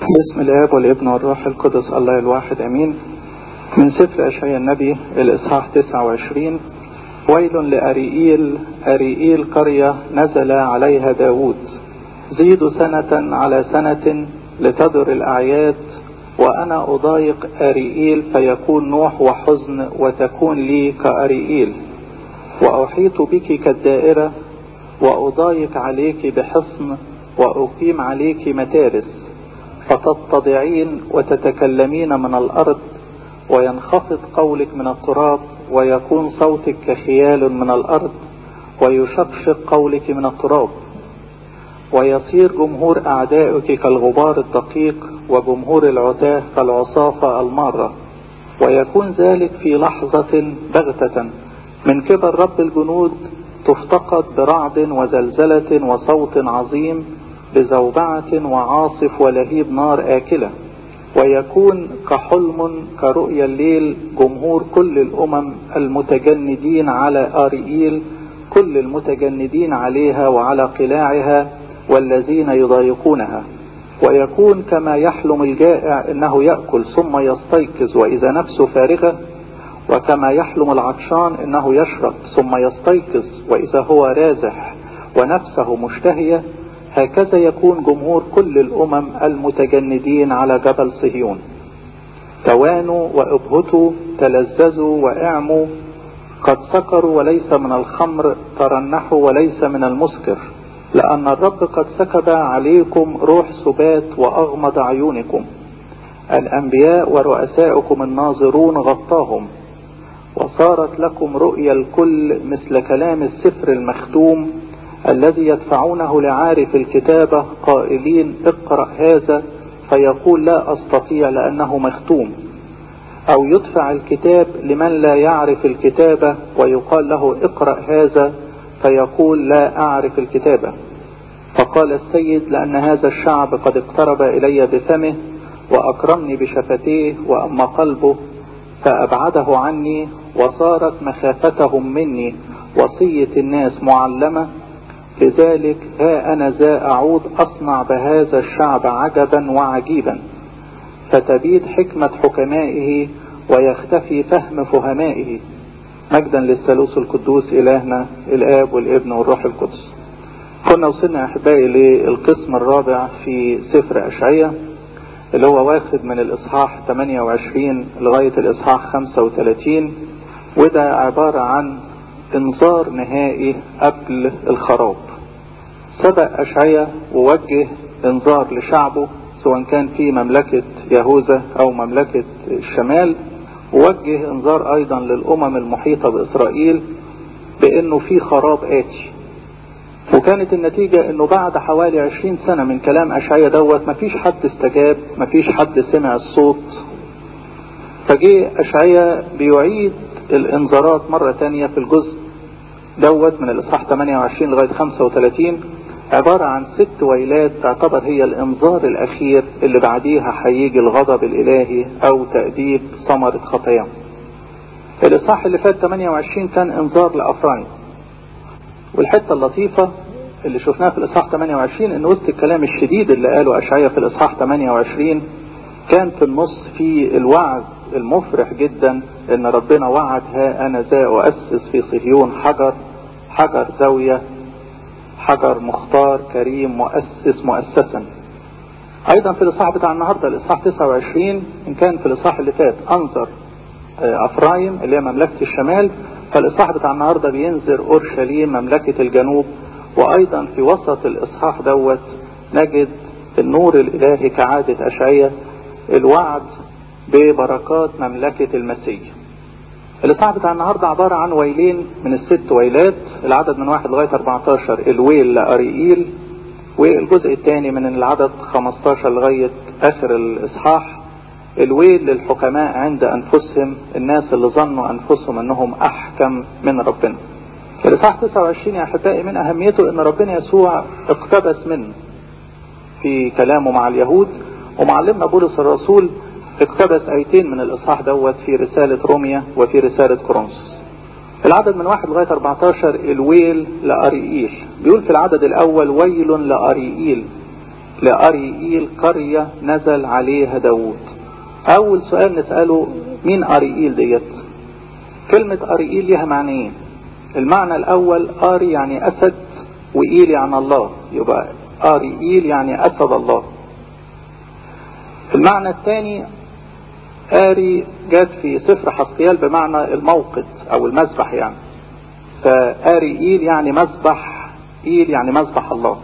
باسم الاب والابن والروح القدس الله الواحد امين من سفر اشعياء النبي الاصحاح 29 ويل لاريئيل اريئيل قرية نزل عليها داود زيد سنة على سنة لتدر الاعياد وانا اضايق اريئيل فيكون نوح وحزن وتكون لي كاريئيل واحيط بك كالدائرة واضايق عليك بحصن واقيم عليك متارس فتتضعين وتتكلمين من الارض وينخفض قولك من التراب ويكون صوتك كخيال من الارض ويشقشق قولك من التراب ويصير جمهور اعدائك كالغبار الدقيق وجمهور العتاه كالعصافة المارة ويكون ذلك في لحظة بغتة من قبل رب الجنود تفتقد برعد وزلزلة وصوت عظيم بزوبعة وعاصف ولهيب نار آكلة ويكون كحلم كرؤيا الليل جمهور كل الأمم المتجندين على آريئيل كل المتجندين عليها وعلى قلاعها والذين يضايقونها ويكون كما يحلم الجائع انه يأكل ثم يستيقظ واذا نفسه فارغة وكما يحلم العطشان انه يشرب ثم يستيقظ واذا هو رازح ونفسه مشتهية هكذا يكون جمهور كل الامم المتجندين على جبل صهيون توانوا وابهتوا تلذذوا واعموا قد سكروا وليس من الخمر ترنحوا وليس من المسكر لأن الرب قد سكب عليكم روح سبات وأغمض عيونكم الأنبياء ورؤساؤكم الناظرون غطاهم وصارت لكم رؤيا الكل مثل كلام السفر المختوم الذي يدفعونه لعارف الكتابة قائلين اقرأ هذا فيقول لا أستطيع لأنه مختوم أو يدفع الكتاب لمن لا يعرف الكتابة ويقال له اقرأ هذا فيقول لا أعرف الكتابة فقال السيد لأن هذا الشعب قد اقترب إلي بفمه وأكرمني بشفتيه وأما قلبه فأبعده عني وصارت مخافتهم مني وصية الناس معلمة لذلك ها أنا ذا أعود أصنع بهذا الشعب عجبا وعجيبا فتبيد حكمة حكمائه ويختفي فهم فهمائه مجدا للثالوث القدوس إلهنا الآب والابن والروح القدس كنا وصلنا أحبائي للقسم الرابع في سفر أشعية اللي هو واخد من الإصحاح 28 لغاية الإصحاح 35 وده عبارة عن انذار نهائي قبل الخراب سبق أشعية ووجه انذار لشعبه سواء كان في مملكة يهوذا أو مملكة الشمال ووجه انذار ايضا للامم المحيطة باسرائيل بانه في خراب اتي وكانت النتيجة انه بعد حوالي عشرين سنة من كلام اشعيا دوت مفيش حد استجاب مفيش حد سمع الصوت فجه اشعيا بيعيد الانذارات مرة تانية في الجزء دوت من الاصحاح 28 لغاية 35 عبارة عن ست ويلات تعتبر هي الانذار الاخير اللي بعديها هيجي الغضب الالهي او تأديب ثمرة خطاياهم الاصحاح اللي فات 28 كان انذار لافرايم والحتة اللطيفة اللي شفناها في الاصحاح 28 ان وسط الكلام الشديد اللي قاله اشعيا في الاصحاح 28 كان في النص في الوعد المفرح جدا ان ربنا وعد ها انا ذا اؤسس في صهيون حجر حجر زاوية حجر مختار كريم مؤسس مؤسسا ايضا في الاصحاح بتاع النهاردة الاصحاح 29 ان كان في الاصحاح اللي فات انظر افرايم اللي هي مملكة الشمال فالاصحاح بتاع النهاردة بينذر اورشليم مملكة الجنوب وايضا في وسط الاصحاح دوت نجد النور الالهي كعادة اشعية الوعد ببركات مملكة المسيح الاصحاح بتاع النهاردة عبارة عن ويلين من الست ويلات العدد من واحد لغاية 14 الويل لأريئيل والجزء الثاني من العدد 15 لغاية آخر الإصحاح الويل للحكماء عند أنفسهم الناس اللي ظنوا أنفسهم أنهم أحكم من ربنا الإصحاح 29 يا أحبائي من أهميته أن ربنا يسوع اقتبس منه في كلامه مع اليهود ومعلمنا بولس الرسول اقتبس ايتين من الاصحاح دوت في رسالة روميا وفي رسالة كورنثوس العدد من واحد لغاية 14 الويل لأريئيل بيقول في العدد الاول ويل لأريئيل لأريئيل قرية نزل عليها داوود أول سؤال نسأله مين أريئيل ديت كلمة أريئيل لها معنيين المعنى الأول أري يعني أسد وإيل يعني الله يبقى أريئيل يعني أسد الله المعنى الثاني آري جات في سفر حسقيال بمعنى الموقد أو المذبح يعني فآري إيل يعني مذبح إيل يعني مذبح الله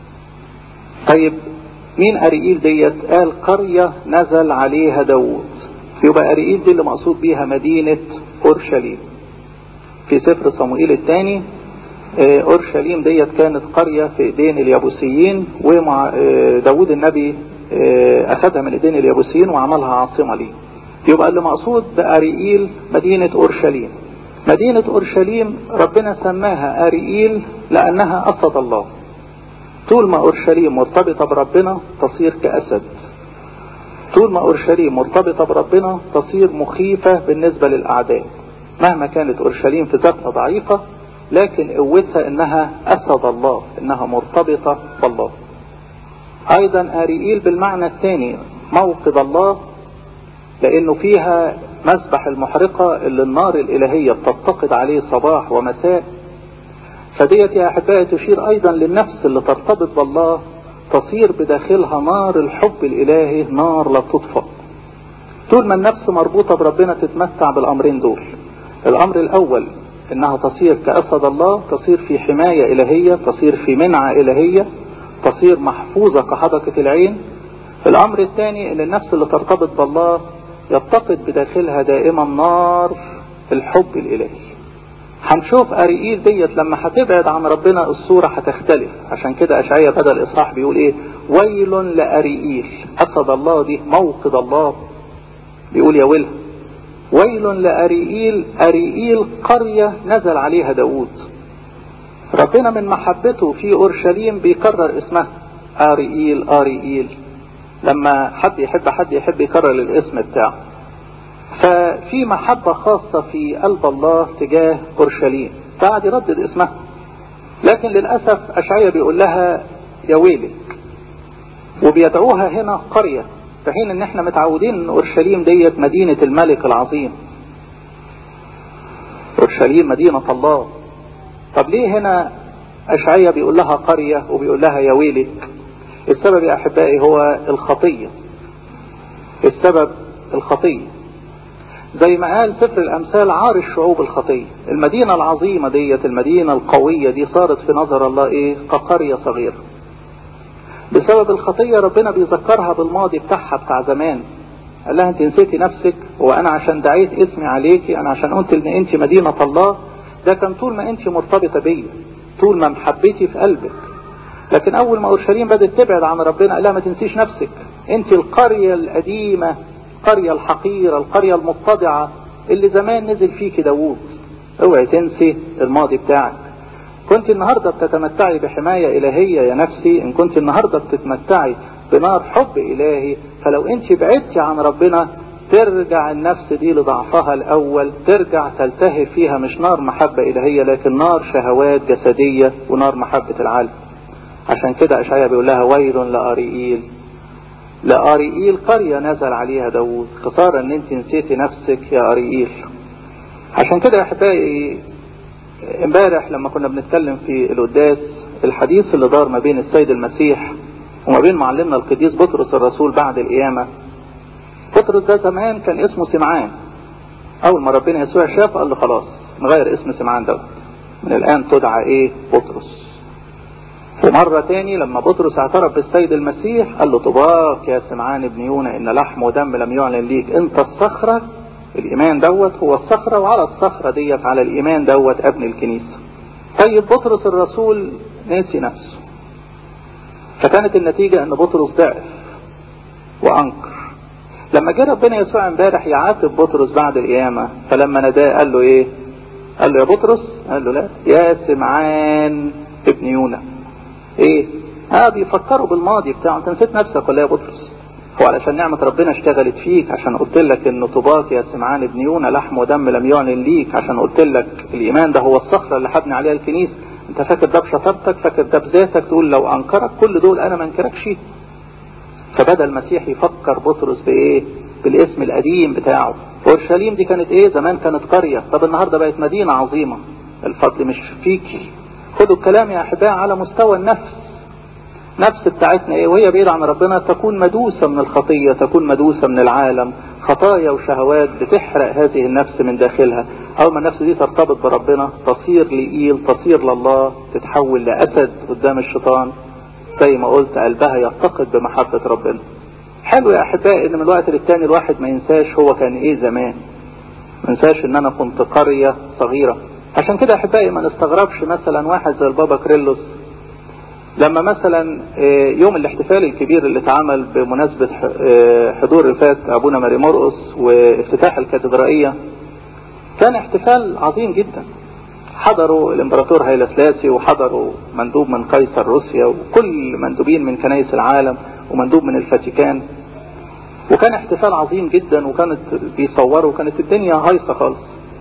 طيب مين أريئيل ديت قال قرية نزل عليها داوود يبقى أريئيل دي اللي مقصود بيها مدينة أورشليم في سفر صموئيل الثاني أورشليم ديت كانت قرية في ايدين اليابوسيين ومع داوود النبي أخذها من ايدين اليابوسيين وعملها عاصمة ليه يبقى اللي مقصود بأريئيل مدينة أورشليم مدينة أورشليم ربنا سماها أريئيل لأنها أسد الله طول ما أورشليم مرتبطة بربنا تصير كأسد طول ما أورشليم مرتبطة بربنا تصير مخيفة بالنسبة للأعداء مهما كانت أورشليم في ذاتها ضعيفة لكن قوتها إنها أسد الله إنها مرتبطة بالله أيضا أريئيل بالمعنى الثاني موقد الله لأنه فيها مسبح المحرقة اللي النار الإلهية بتتقد عليه صباح ومساء فديت يا أحبائي تشير أيضا للنفس اللي ترتبط بالله تصير بداخلها نار الحب الإلهي نار لا تطفأ طول ما النفس مربوطة بربنا تتمتع بالأمرين دول الأمر الأول إنها تصير كأسد الله تصير في حماية إلهية تصير في منعة إلهية تصير محفوظة كحدقة العين الأمر الثاني إن النفس اللي ترتبط بالله يتقد بداخلها دائما نار الحب الإلهي هنشوف أريئيل ديت لما هتبعد عن ربنا الصورة هتختلف عشان كده أشعية بدل الإصحاح بيقول إيه ويل لأريئيل أسد الله دي موقد الله بيقول يا ويل ويل لأريئيل أريئيل قرية نزل عليها داوود ربنا من محبته في أورشليم بيكرر اسمها أريئيل أريئيل لما حد يحب حد يحب يكرر الاسم بتاعه ففي محبة خاصة في قلب الله تجاه أورشليم بعد يردد اسمها لكن للأسف أشعية بيقول لها يا ويلك وبيدعوها هنا قرية في حين ان احنا متعودين ان اورشليم ديت مدينة الملك العظيم اورشليم مدينة الله طب ليه هنا اشعية بيقول لها قرية وبيقول لها يا ويلك السبب يا احبائي هو الخطية السبب الخطية زي ما قال سفر الامثال عار الشعوب الخطية المدينة العظيمة ديت المدينة القوية دي صارت في نظر الله ايه كقرية صغيرة بسبب الخطية ربنا بيذكرها بالماضي بتاعها بتاع زمان قال لها انت نسيتي نفسك وانا عشان دعيت اسمي عليكي انا عشان قلت ان انت مدينة الله ده كان طول ما انت مرتبطة بيا طول ما محبتي في قلبك لكن اول ما اورشليم بدت تبعد عن ربنا قال لها ما تنسيش نفسك انت القرية القديمة القرية الحقيرة القرية المتضعة اللي زمان نزل فيك داوود اوعي تنسي الماضي بتاعك كنت النهاردة بتتمتعي بحماية إلهية يا نفسي إن كنت النهاردة بتتمتعي بنار حب إلهي فلو أنت بعدتي عن ربنا ترجع النفس دي لضعفها الأول ترجع تلتهب فيها مش نار محبة إلهية لكن نار شهوات جسدية ونار محبة العالم عشان كده أشعيا بيقول لها ويل لأريئيل لأريئيل قرية نزل عليها داوود خسارة ان انت نسيتي نفسك يا أريئيل عشان كده يا احبائي امبارح لما كنا بنتكلم في القداس الحديث اللي دار ما بين السيد المسيح وما بين معلمنا القديس بطرس الرسول بعد القيامة بطرس ده زمان كان اسمه سمعان اول ما ربنا يسوع شاف قال له خلاص نغير اسم سمعان دوت من الان تدعى ايه بطرس ومرة تاني لما بطرس اعترف بالسيد المسيح قال له طباك يا سمعان ابن يونا ان لحم ودم لم يعلن ليك انت الصخرة الايمان دوت هو الصخرة وعلى الصخرة ديت على الايمان دوت ابن الكنيسة طيب بطرس الرسول ناسي نفسه فكانت النتيجة ان بطرس ضعف وانكر لما جه ربنا يسوع امبارح يعاتب بطرس بعد القيامة فلما ناداه قال له ايه قال له يا بطرس قال له لا يا سمعان ابن يونا ايه اه بيفكروا بالماضي بتاعه انت نسيت نفسك ولا يا بطرس هو علشان نعمة ربنا اشتغلت فيك عشان قلت لك ان طباق يا سمعان ابن يونا لحم ودم لم يعلن ليك عشان قلت لك الايمان ده هو الصخرة اللي حبني عليها الكنيسة انت فاكر ده بشطارتك فاكر ده بذاتك تقول لو انكرك كل دول انا ما انكركش فبدا المسيح يفكر بطرس بايه بالاسم القديم بتاعه اورشليم دي كانت ايه زمان كانت قرية طب النهاردة بقت مدينة عظيمة الفضل مش فيكي خدوا الكلام يا احباء على مستوى النفس نفس بتاعتنا ايه وهي بعيدة عن ربنا تكون مدوسة من الخطية تكون مدوسة من العالم خطايا وشهوات بتحرق هذه النفس من داخلها اول ما النفس دي ترتبط بربنا تصير لإيل تصير لله تتحول لأسد قدام الشيطان زي ما قلت قلبها يفتقد بمحبة ربنا حلو يا احبائي ان من الوقت للتاني الواحد ما ينساش هو كان ايه زمان ما ينساش ان انا كنت قرية صغيرة عشان كده احبائي ما نستغربش مثلا واحد زي البابا كريلوس لما مثلا يوم الاحتفال الكبير اللي اتعمل بمناسبة حضور رفات ابونا ماري مرقس وافتتاح الكاتدرائية كان احتفال عظيم جدا حضروا الامبراطور هيلا سلاسي وحضروا مندوب من قيصر روسيا وكل مندوبين من كنايس العالم ومندوب من الفاتيكان وكان احتفال عظيم جدا وكانت بيصوروا وكانت الدنيا هايصة خالص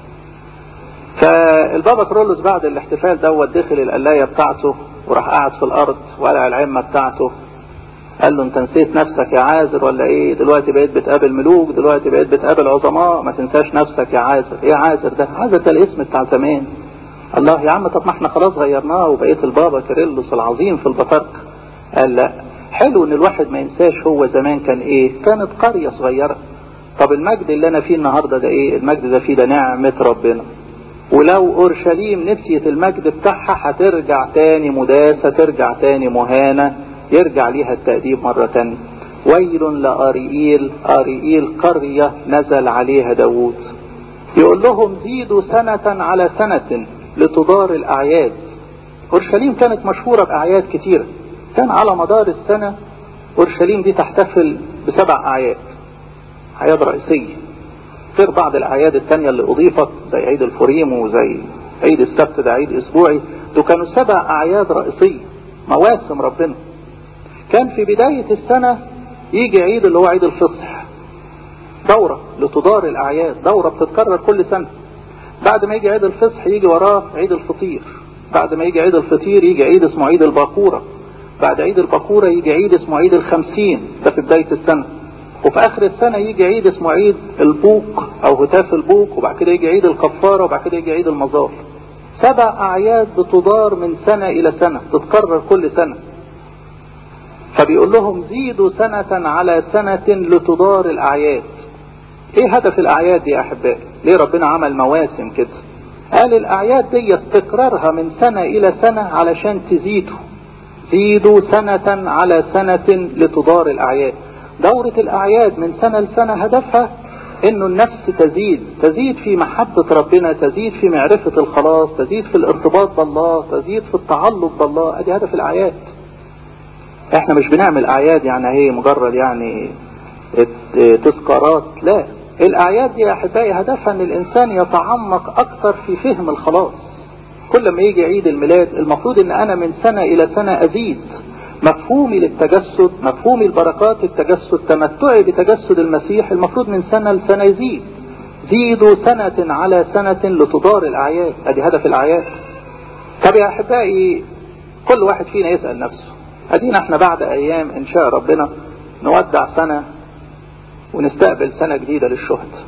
فالبابا كرولوس بعد الاحتفال دوت دخل القلاية بتاعته وراح قاعد في الارض وقلع العمة بتاعته قال له انت نسيت نفسك يا عازر ولا ايه دلوقتي بقيت بتقابل ملوك دلوقتي بقيت بتقابل عظماء ما تنساش نفسك يا عازر ايه عازر ده عازر ده الاسم بتاع زمان الله يا عم طب ما احنا خلاص غيرناه وبقيت البابا كيرلس العظيم في البطاركة قال لا حلو ان الواحد ما ينساش هو زمان كان ايه كانت قرية صغيرة طب المجد اللي انا فيه النهاردة ده ايه المجد ده فيه ده نعمة ربنا ولو اورشليم نسيت المجد بتاعها هترجع تاني مداسة ترجع تاني مهانة يرجع ليها التأديب مرة تانية ويل لأريئيل أريئيل قرية نزل عليها داوود يقول لهم زيدوا سنة على سنة لتدار الأعياد أورشليم كانت مشهورة بأعياد كتيرة كان على مدار السنة أورشليم دي تحتفل بسبع أعياد أعياد رئيسية غير بعض الأعياد التانية اللي أضيفت زي عيد الفريم وزي عيد السبت ده عيد أسبوعي دول كانوا سبع أعياد رئيسية مواسم ربنا كان في بداية السنة يجي عيد اللي هو عيد الفصح دورة لتدار الأعياد دورة بتتكرر كل سنة بعد ما يجي عيد الفصح يجي وراه عيد الفطير بعد ما يجي عيد الفطير يجي عيد اسمه عيد الباكورة بعد عيد الباكورة يجي عيد اسمه عيد الخمسين ده في بداية السنة وفي اخر السنة يجي عيد اسمه عيد البوق او هتاف البوق وبعد كده يجي عيد الكفارة وبعد كده يجي عيد المزار سبع اعياد بتدار من سنة الى سنة تتكرر كل سنة فبيقول لهم زيدوا سنة على سنة لتدار الاعياد ايه هدف الاعياد دي يا احبائي ليه ربنا عمل مواسم كده قال الاعياد دي تكرارها من سنة الى سنة علشان تزيدوا زيدوا سنة على سنة لتدار الاعياد دورة الاعياد من سنة لسنة هدفها انه النفس تزيد تزيد في محبة ربنا تزيد في معرفة الخلاص تزيد في الارتباط بالله تزيد في التعلق بالله ادي هدف الاعياد احنا مش بنعمل اعياد يعني هي مجرد يعني تذكارات لا الاعياد دي يا احبائي هدفها ان الانسان يتعمق اكثر في فهم الخلاص كل ما يجي عيد الميلاد المفروض ان انا من سنة الى سنة ازيد مفهومي للتجسد مفهومي البركات التجسد تمتعي بتجسد المسيح المفروض من سنة لسنة يزيد زيدوا سنة على سنة لتدار الأعياد ادي هدف الأعياد طب يا أحبائي كل واحد فينا يسأل نفسه ادينا احنا بعد أيام إن شاء ربنا نودع سنة ونستقبل سنة جديدة للشهداء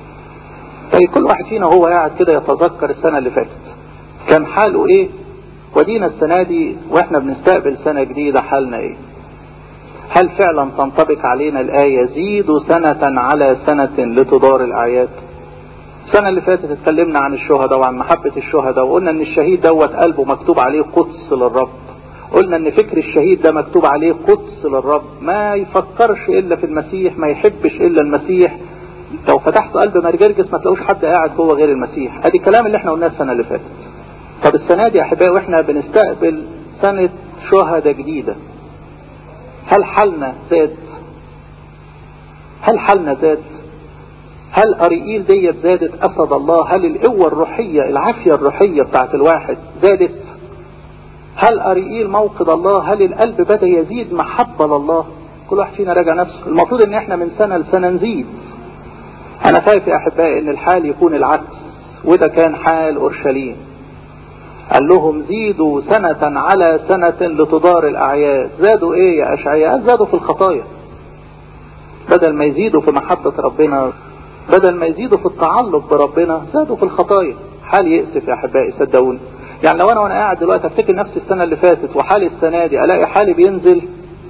طيب كل واحد فينا هو قاعد كده يتذكر السنة اللي فاتت كان حاله ايه ودينا السنة دي واحنا بنستقبل سنة جديدة حالنا ايه هل فعلا تنطبق علينا الآية زيدوا سنة على سنة لتدار الأعياد السنة اللي فاتت اتكلمنا عن الشهداء وعن محبة الشهداء وقلنا ان الشهيد دوت قلبه مكتوب عليه قدس للرب قلنا ان فكر الشهيد ده مكتوب عليه قدس للرب ما يفكرش الا في المسيح ما يحبش الا المسيح لو فتحت قلب مرجرجس ما تلاقوش حد قاعد جوه غير المسيح ادي الكلام اللي احنا قلناه السنة اللي فاتت طب السنة دي يا احبائي واحنا بنستقبل سنة شهداء جديدة هل حالنا زاد هل حالنا زاد هل أريئيل ديت زادت أسد الله هل القوة الروحية العافية الروحية بتاعت الواحد زادت هل أريئيل موقد الله هل القلب بدأ يزيد محبة لله كل واحد فينا راجع نفسه المفروض ان احنا من سنة لسنة نزيد انا خايف يا احبائي ان الحال يكون العكس وده كان حال اورشليم قال لهم زيدوا سنة على سنة لتدار الأعياد زادوا إيه يا أشعياء زادوا في الخطايا بدل ما يزيدوا في محبة ربنا بدل ما يزيدوا في التعلق بربنا زادوا في الخطايا حال يأسف يا أحبائي صدقوني يعني لو أنا وأنا قاعد دلوقتي أفتكر نفسي السنة اللي فاتت وحالي السنة دي ألاقي حالي بينزل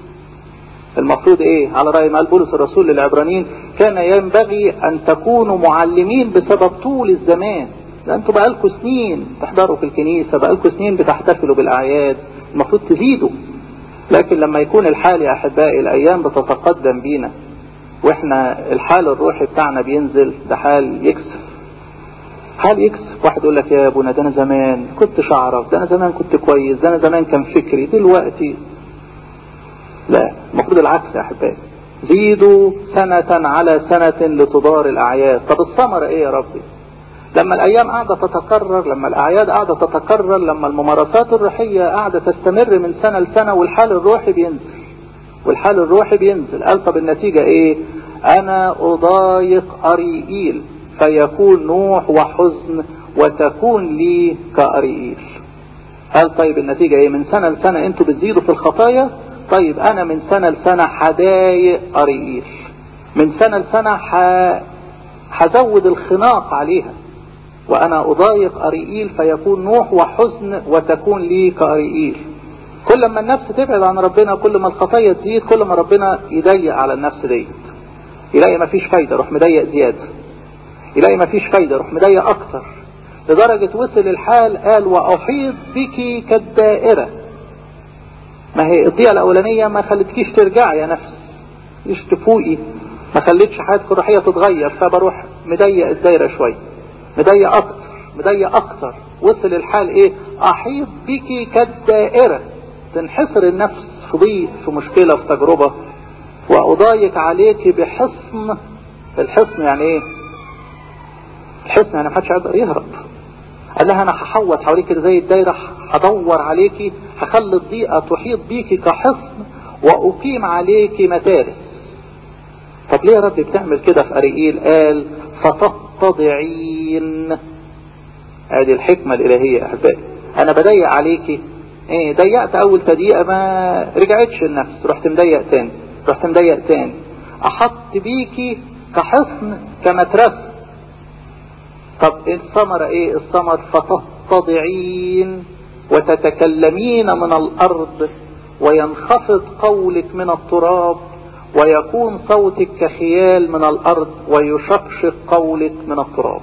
المفروض ايه على رأي ما قال بولس الرسول للعبرانيين كان ينبغي ان تكونوا معلمين بسبب طول الزمان ده انتوا بقالكم سنين تحضروا في الكنيسة بقالكم سنين بتحتفلوا بالاعياد المفروض تزيدوا لكن لما يكون الحال يا احبائي الايام بتتقدم بينا واحنا الحال الروحي بتاعنا بينزل ده حال يكسف حال يكسف واحد يقول لك يا ابونا ده انا زمان كنت اعرف ده انا زمان كنت كويس ده انا زمان كان فكري دلوقتي لا المفروض العكس يا احبائي زيدوا سنة على سنة لتدار الاعياد طب الثمرة ايه يا ربي لما الايام قاعدة تتكرر لما الاعياد قاعدة تتكرر لما الممارسات الروحية قاعدة تستمر من سنة لسنة والحال الروحي بينزل والحال الروحي بينزل قال طب النتيجة ايه انا اضايق اريئيل فيكون نوح وحزن وتكون لي كاريئيل قال طيب النتيجة ايه من سنة لسنة انتوا بتزيدوا في الخطايا طيب انا من سنة لسنة حدايق اريئيل من سنة لسنة ح... هزود الخناق عليها وانا اضايق اريئيل فيكون نوح وحزن وتكون لي كاريئيل كل ما النفس تبعد عن ربنا كل ما الخطايا تزيد كل ما ربنا يضيق على النفس دي يلاقي ما فيش فايدة روح مضيق زيادة يلاقي ما فيش فايدة روح مضيق اكتر لدرجة وصل الحال قال واحيط بك كالدائرة ما هي الضيقة الاولانية ما خلتكيش ترجعي يا نفس مش تفوقي ما خلتش حياتك الروحية تتغير فبروح مضيق الدايرة شوية مضيق اكتر مضيق اكتر وصل الحال ايه احيط بك كالدائرة تنحصر النفس في ضيق في مشكلة في تجربة واضايق عليك بحصن الحصن يعني ايه الحصن يعني محدش يقدر يهرب قال لها انا هحوط حواليك كده زي الدايرة هدور عليكي هخلي الضيقة تحيط بيكي كحصن واقيم عليكي متارس طب ليه يا رب بتعمل كده في اريئيل قال فتتضعين ادي الحكمة الالهية يا احبائي انا بضيق عليكي ايه ضيقت اول تضييقه ما رجعتش النفس رحت مضيق تاني رحت مضيق تاني احط بيكي كحصن كمترسه طب الثمرة ايه الثمر فتتضعين وتتكلمين من الارض وينخفض قولك من التراب ويكون صوتك كخيال من الارض ويشقشق قولك من التراب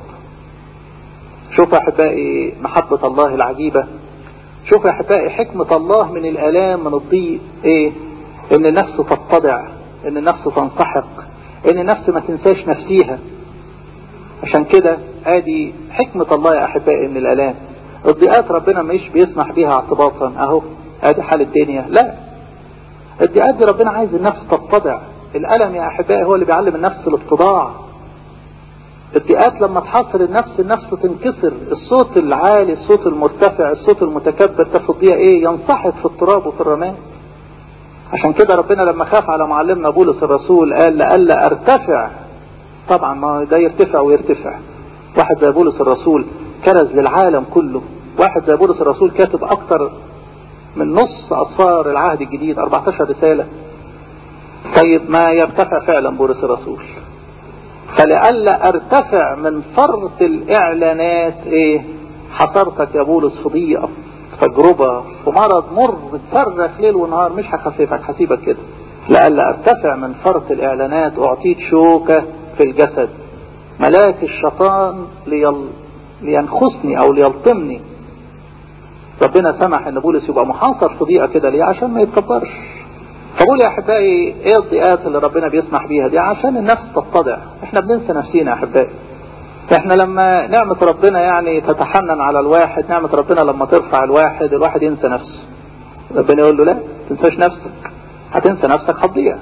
شوف يا احبائي محبة الله العجيبة شوف يا احبائي حكمة الله من الالام من الضيق ايه ان النفس تتضع ان النفس تنسحق ان النفس ما تنساش نفسيها عشان كده ادي حكمة الله يا احبائي من الالام الضيقات ربنا مش بيسمح بيها اعتباطا اهو ادي حال الدنيا لا الضيقات دي ربنا عايز النفس تتضع الالم يا احبائي هو اللي بيعلم النفس الاتضاع الضيقات لما تحاصر النفس النفس تنكسر الصوت العالي الصوت المرتفع الصوت المتكبر ده في الضيقة ايه ينصحك في التراب وفي الرماد عشان كده ربنا لما خاف على معلمنا بولس الرسول قال لألا ارتفع طبعا ما ده يرتفع ويرتفع واحد زي بولس الرسول كرز للعالم كله واحد زي بولس الرسول كاتب اكتر من نص اصفار العهد الجديد 14 رسالة طيب ما يرتفع فعلا بولس الرسول فلئلا ارتفع من فرط الاعلانات ايه حصرتك يا بولس في ضيقه تجربة في مرض مر بتصرخ ليل ونهار مش هخففك هسيبك كده لئلا ارتفع من فرط الاعلانات اعطيت شوكة في الجسد ملاك الشيطان ليل... لينخسني او ليلطمني ربنا سمح ان بولس يبقى محاصر في ضيقة كده ليه عشان ما يتكبرش فقول يا احبائي ايه الضيقات اللي ربنا بيسمح بيها دي عشان النفس تتضع احنا بننسى نفسينا يا احبائي احنا لما نعمة ربنا يعني تتحنن على الواحد نعمة ربنا لما ترفع الواحد الواحد ينسى نفسه ربنا يقول له لا تنساش نفسك هتنسى نفسك هتضيع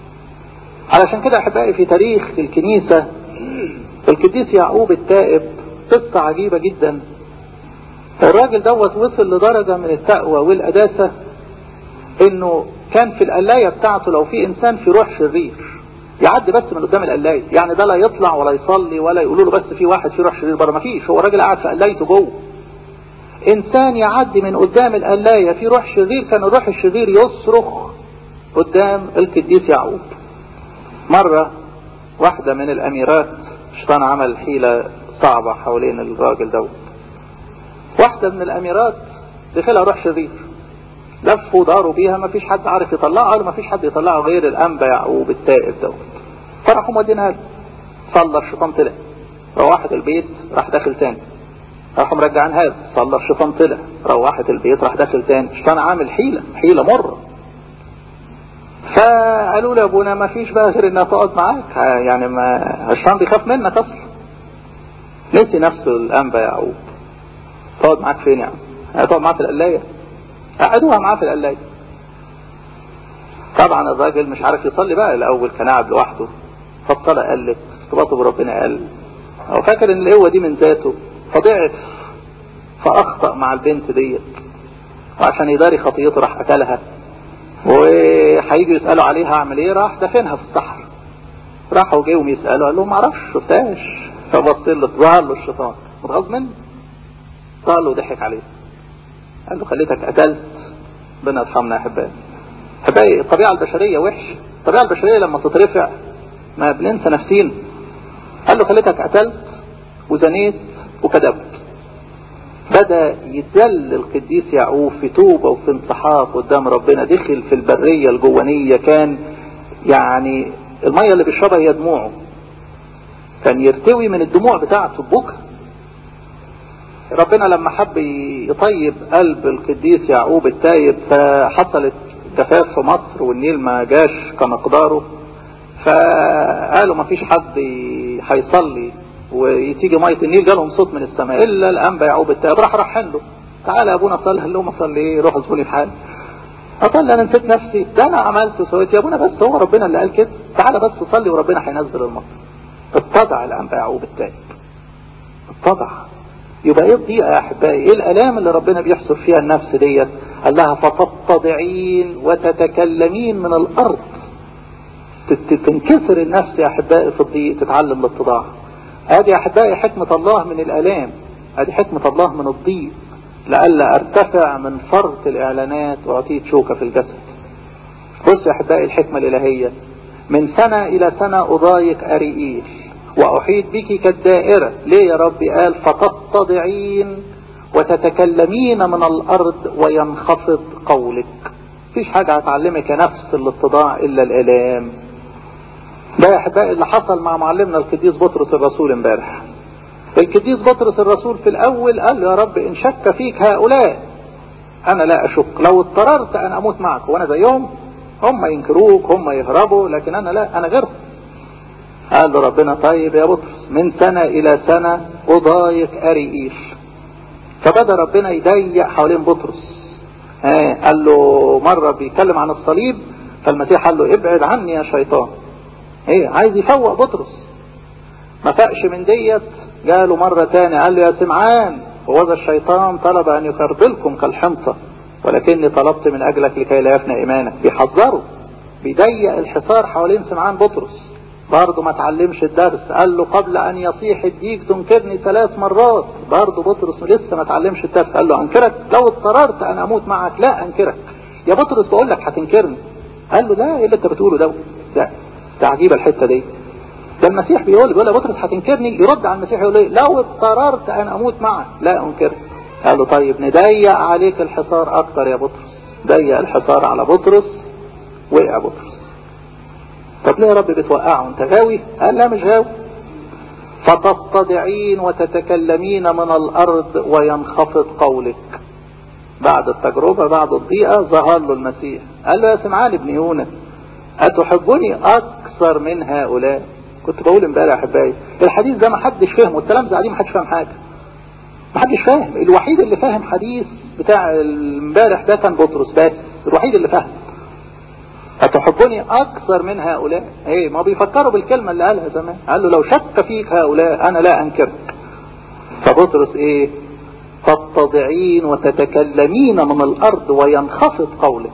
علشان كده احبائي في تاريخ الكنيسة القديس يعقوب التائب قصة عجيبة جدا الراجل دوت وصل لدرجة من التقوى والقداسة انه كان في القلاية بتاعته لو في انسان في روح شرير يعدي بس من قدام القلاية يعني ده لا يطلع ولا يصلي ولا يقولوا له بس في واحد في روح شرير بره ما فيش هو الراجل قاعد في قلايته جوه انسان يعدي من قدام القلاية في روح شرير كان الروح الشرير يصرخ قدام القديس يعقوب مرة واحدة من الاميرات الشيطان عمل حيلة صعبة حوالين الراجل دوت واحدة من الاميرات دخلها روح شرير لفوا داروا بيها ما فيش حد عارف يطلعها قالوا ما فيش حد يطلعها غير الانبا يعقوب التائب دوت فراحوا مودينها له صلى الشيطان طلع روحت البيت راح داخل تاني راحوا مرجعينها له صلى الشيطان طلع روحت البيت راح داخل تاني الشيطان عامل حيلة حيلة مرة فقالوا له ابونا ما فيش بقى غير انها تقعد معاك يعني ما الشيطان بيخاف منك اصلا نسي نفسه الانبا يعقوب تقعد معاك فين يعني هتقعد معاه في القلايه قعدوها معاه في القلايه طبعا الراجل مش عارف يصلي بقى الاول كان قاعد لوحده فالصلاه قلت ارتباطه بربنا قل هو فاكر ان القوه دي من ذاته فضعف فاخطا مع البنت ديت وعشان يداري خطيته راح قتلها وهيجوا يسالوا عليها اعمل ايه راح دفنها في الصحراء راحوا جيهم يسالوا قال لهم ما اعرفش شفتهاش فبص له ظهر له الشيطان متغاظ منه ظهر له وضحك عليه قال له خليتك قتلت ربنا يرحمنا يا احبائي احبائي الطبيعه البشريه وحش الطبيعه البشريه لما تترفع ما بننسى نفسينا قال له خليتك قتلت وزنيت وكذبت بدا يتذل القديس يعقوب في توبه وفي انصحاف قدام ربنا دخل في البريه الجوانيه كان يعني الميه اللي بيشربها هي دموعه كان يرتوي من الدموع بتاعته بكى ربنا لما حب يطيب قلب القديس يعقوب التايب فحصلت جفاف في مصر والنيل ما جاش كمقداره فقالوا ما فيش حد هيصلي وتيجي ميه النيل جالهم صوت من السماء الا الانبا يعقوب التايب راح راح له تعالى يا ابونا صلي قال لهم اصلي ايه روحوا اصلي في حالي اصلي انا نسيت نفسي ده انا عملت وسويت يا ابونا بس هو ربنا اللي قال كده تعالى بس صلي وربنا هينزل المطر اتضع الانبا يعقوب التايب اتضع يبقى ايه الضيقه يا احبائي ايه الالام اللي ربنا بيحصر فيها النفس ديت قال لها فتتضعين وتتكلمين من الارض تنكسر النفس يا احبائي في الضيق تتعلم الاتضاع ادي يا احبائي حكمة الله من الالام ادي حكمة الله من الضيق لئلا ارتفع من فرط الاعلانات واعطيت شوكة في الجسد بص يا احبائي الحكمة الالهية من سنة الى سنة اضايق اريئيل وأحيط بك كالدائرة ليه يا رب قال فتتضعين وتتكلمين من الأرض وينخفض قولك فيش حاجة هتعلمك يا نفس الاتضاع إلا الإلام ده يا أحبائي اللي حصل مع معلمنا القديس بطرس الرسول امبارح القديس بطرس الرسول في الأول قال له يا رب إن شك فيك هؤلاء أنا لا أشك لو اضطررت أن أموت معك وأنا زيهم هم ينكروك هم يهربوا لكن أنا لا أنا غيرهم قال له ربنا طيب يا بطرس من سنة إلى سنة أضايق أريئيل فبدأ ربنا يضيق حوالين بطرس آه قال له مرة بيتكلم عن الصليب فالمسيح قال له ابعد عني يا شيطان ايه عايز يفوق بطرس ما فاقش من ديت قاله مرة تاني قال له يا سمعان وذا الشيطان طلب أن يخربلكم كالحنطة ولكني طلبت من أجلك لكي لا يفنى إيمانك بيحذره بيضيق الحصار حوالين سمعان بطرس برضه ما تعلمش الدرس قال له قبل ان يصيح الديك تنكرني ثلاث مرات برضه بطرس لسه ما تعلمش الدرس قال له انكرك لو اضطررت ان اموت معك لا انكرك يا بطرس بقول لك هتنكرني قال له لا ايه اللي انت بتقوله ده لا ده عجيبه الحته دي ده المسيح بيقول بيقول يا بطرس هتنكرني يرد على المسيح يقول ايه لو اضطررت ان اموت معك لا انكرك قال له طيب نضيق عليك الحصار اكتر يا بطرس ضيق الحصار على بطرس وقع بطرس طب ليه يا رب بتوقعه انت غاوي قال لا مش غاوي فتتضعين وتتكلمين من الارض وينخفض قولك بعد التجربة بعد الضيقة ظهر له المسيح قال له يا سمعان ابن يونا أتحبني أكثر من هؤلاء كنت بقول امبارح يا احبائي الحديث ده ما حدش فهمه الكلام ده عليه ما حدش فاهم حاجة ما حدش فاهم الوحيد اللي فاهم حديث بتاع امبارح ده كان بطرس بس الوحيد اللي فاهم أتحبني أكثر من هؤلاء إيه ما بيفكروا بالكلمة اللي قالها زمان قال له لو شك فيك هؤلاء أنا لا أنكرك فبطرس إيه تتضعين وتتكلمين من الأرض وينخفض قولك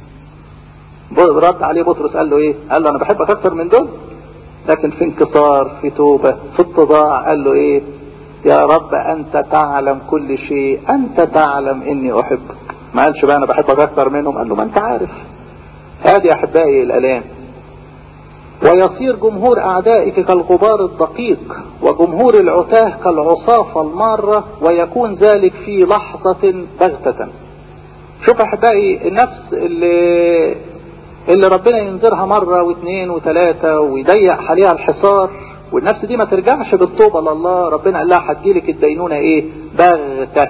رد عليه بطرس قال له إيه قال له أنا بحبك أكثر من دول لكن في انكسار في توبة في اتضاع قال له إيه يا رب انت تعلم كل شيء انت تعلم اني احبك ما قالش بقى انا بحبك اكتر منهم قال له ما انت عارف هذه احبائي الالام ويصير جمهور اعدائك كالغبار الدقيق وجمهور العتاه كالعصافة المارة ويكون ذلك في لحظة بغتة شوف احبائي النفس اللي اللي ربنا ينذرها مرة واثنين وثلاثة ويضيق عليها الحصار والنفس دي ما ترجعش بالتوبة لله ربنا قال لها هتجيلك الدينونة ايه بغتة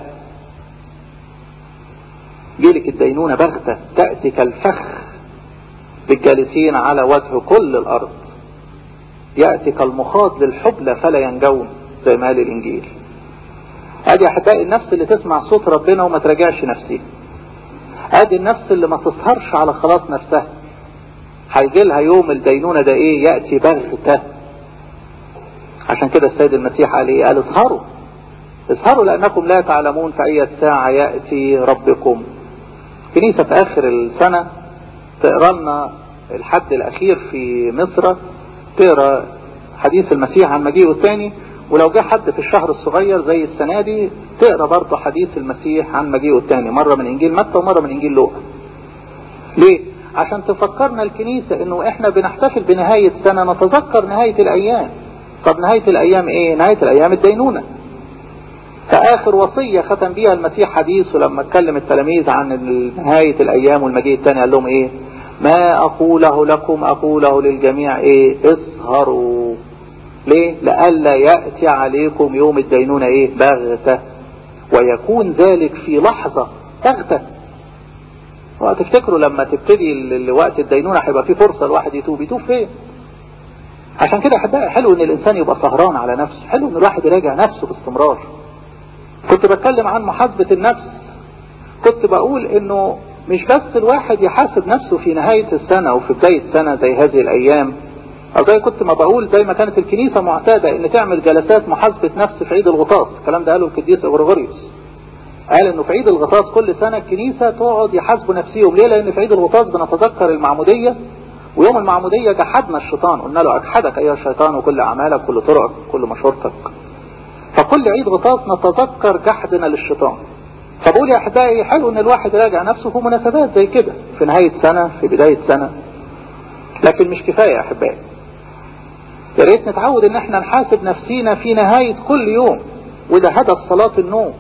جيلك الدينونة بغتة تأتي كالفخ بالجالسين على وجه كل الأرض يأتي كالمخاض للحبلى فلا ينجون زي ما قال الإنجيل ادي احبائي النفس اللي تسمع صوت ربنا وما تراجعش نفسها ادي النفس اللي ما تسهرش على خلاص نفسها هيجي لها يوم الدينونة ده ايه يأتي بغتة عشان كده السيد المسيح قال ايه قال اسهروا اسهروا لانكم لا تعلمون في اي ساعة يأتي ربكم كنيسة في اخر السنة تقرا لنا الحد الاخير في مصر تقرا حديث المسيح عن مجيئه الثاني ولو جه حد في الشهر الصغير زي السنة دي تقرا برضه حديث المسيح عن مجيئه الثاني مرة من انجيل متى ومرة من انجيل لوقا ليه عشان تفكرنا الكنيسة انه احنا بنحتفل بنهاية سنة نتذكر نهاية الايام طب نهاية الايام ايه نهاية الايام الدينونة فاخر وصية ختم بيها المسيح حديثه لما اتكلم التلاميذ عن نهاية الايام والمجيء الثاني قال لهم ايه ما اقوله لكم اقوله للجميع ايه اسهروا ليه لألا يأتي عليكم يوم الدينونة ايه بغتة ويكون ذلك في لحظة بغتة وتفتكروا لما تبتدي وقت الدينونة هيبقى في فرصة الواحد يتوب يتوب فين عشان كده احبائي حلو ان الانسان يبقى سهران على نفسه حلو ان الواحد يراجع نفسه باستمرار كنت بتكلم عن محاسبة النفس كنت بقول انه مش بس الواحد يحاسب نفسه في نهاية السنة او في بداية سنة زي هذه الايام او زي كنت ما بقول زي ما كانت الكنيسة معتادة ان تعمل جلسات محاسبة نفس في عيد الغطاس الكلام ده قاله القديس اغريغوريوس قال انه في عيد الغطاس كل سنة الكنيسة تقعد يحاسبوا نفسيهم ليه لان في عيد الغطاس بنتذكر المعمودية ويوم المعمودية جحدنا الشيطان قلنا له اجحدك ايها الشيطان وكل اعمالك كل طرقك كل مشورتك فكل عيد غطاس نتذكر جحدنا للشيطان فبقول يا احبائي حلو ان الواحد يراجع نفسه في مناسبات زي كده في نهاية سنة في بداية سنة لكن مش كفاية يا احبائي يا ريت نتعود ان احنا نحاسب نفسينا في نهاية كل يوم وده هدف صلاة النوم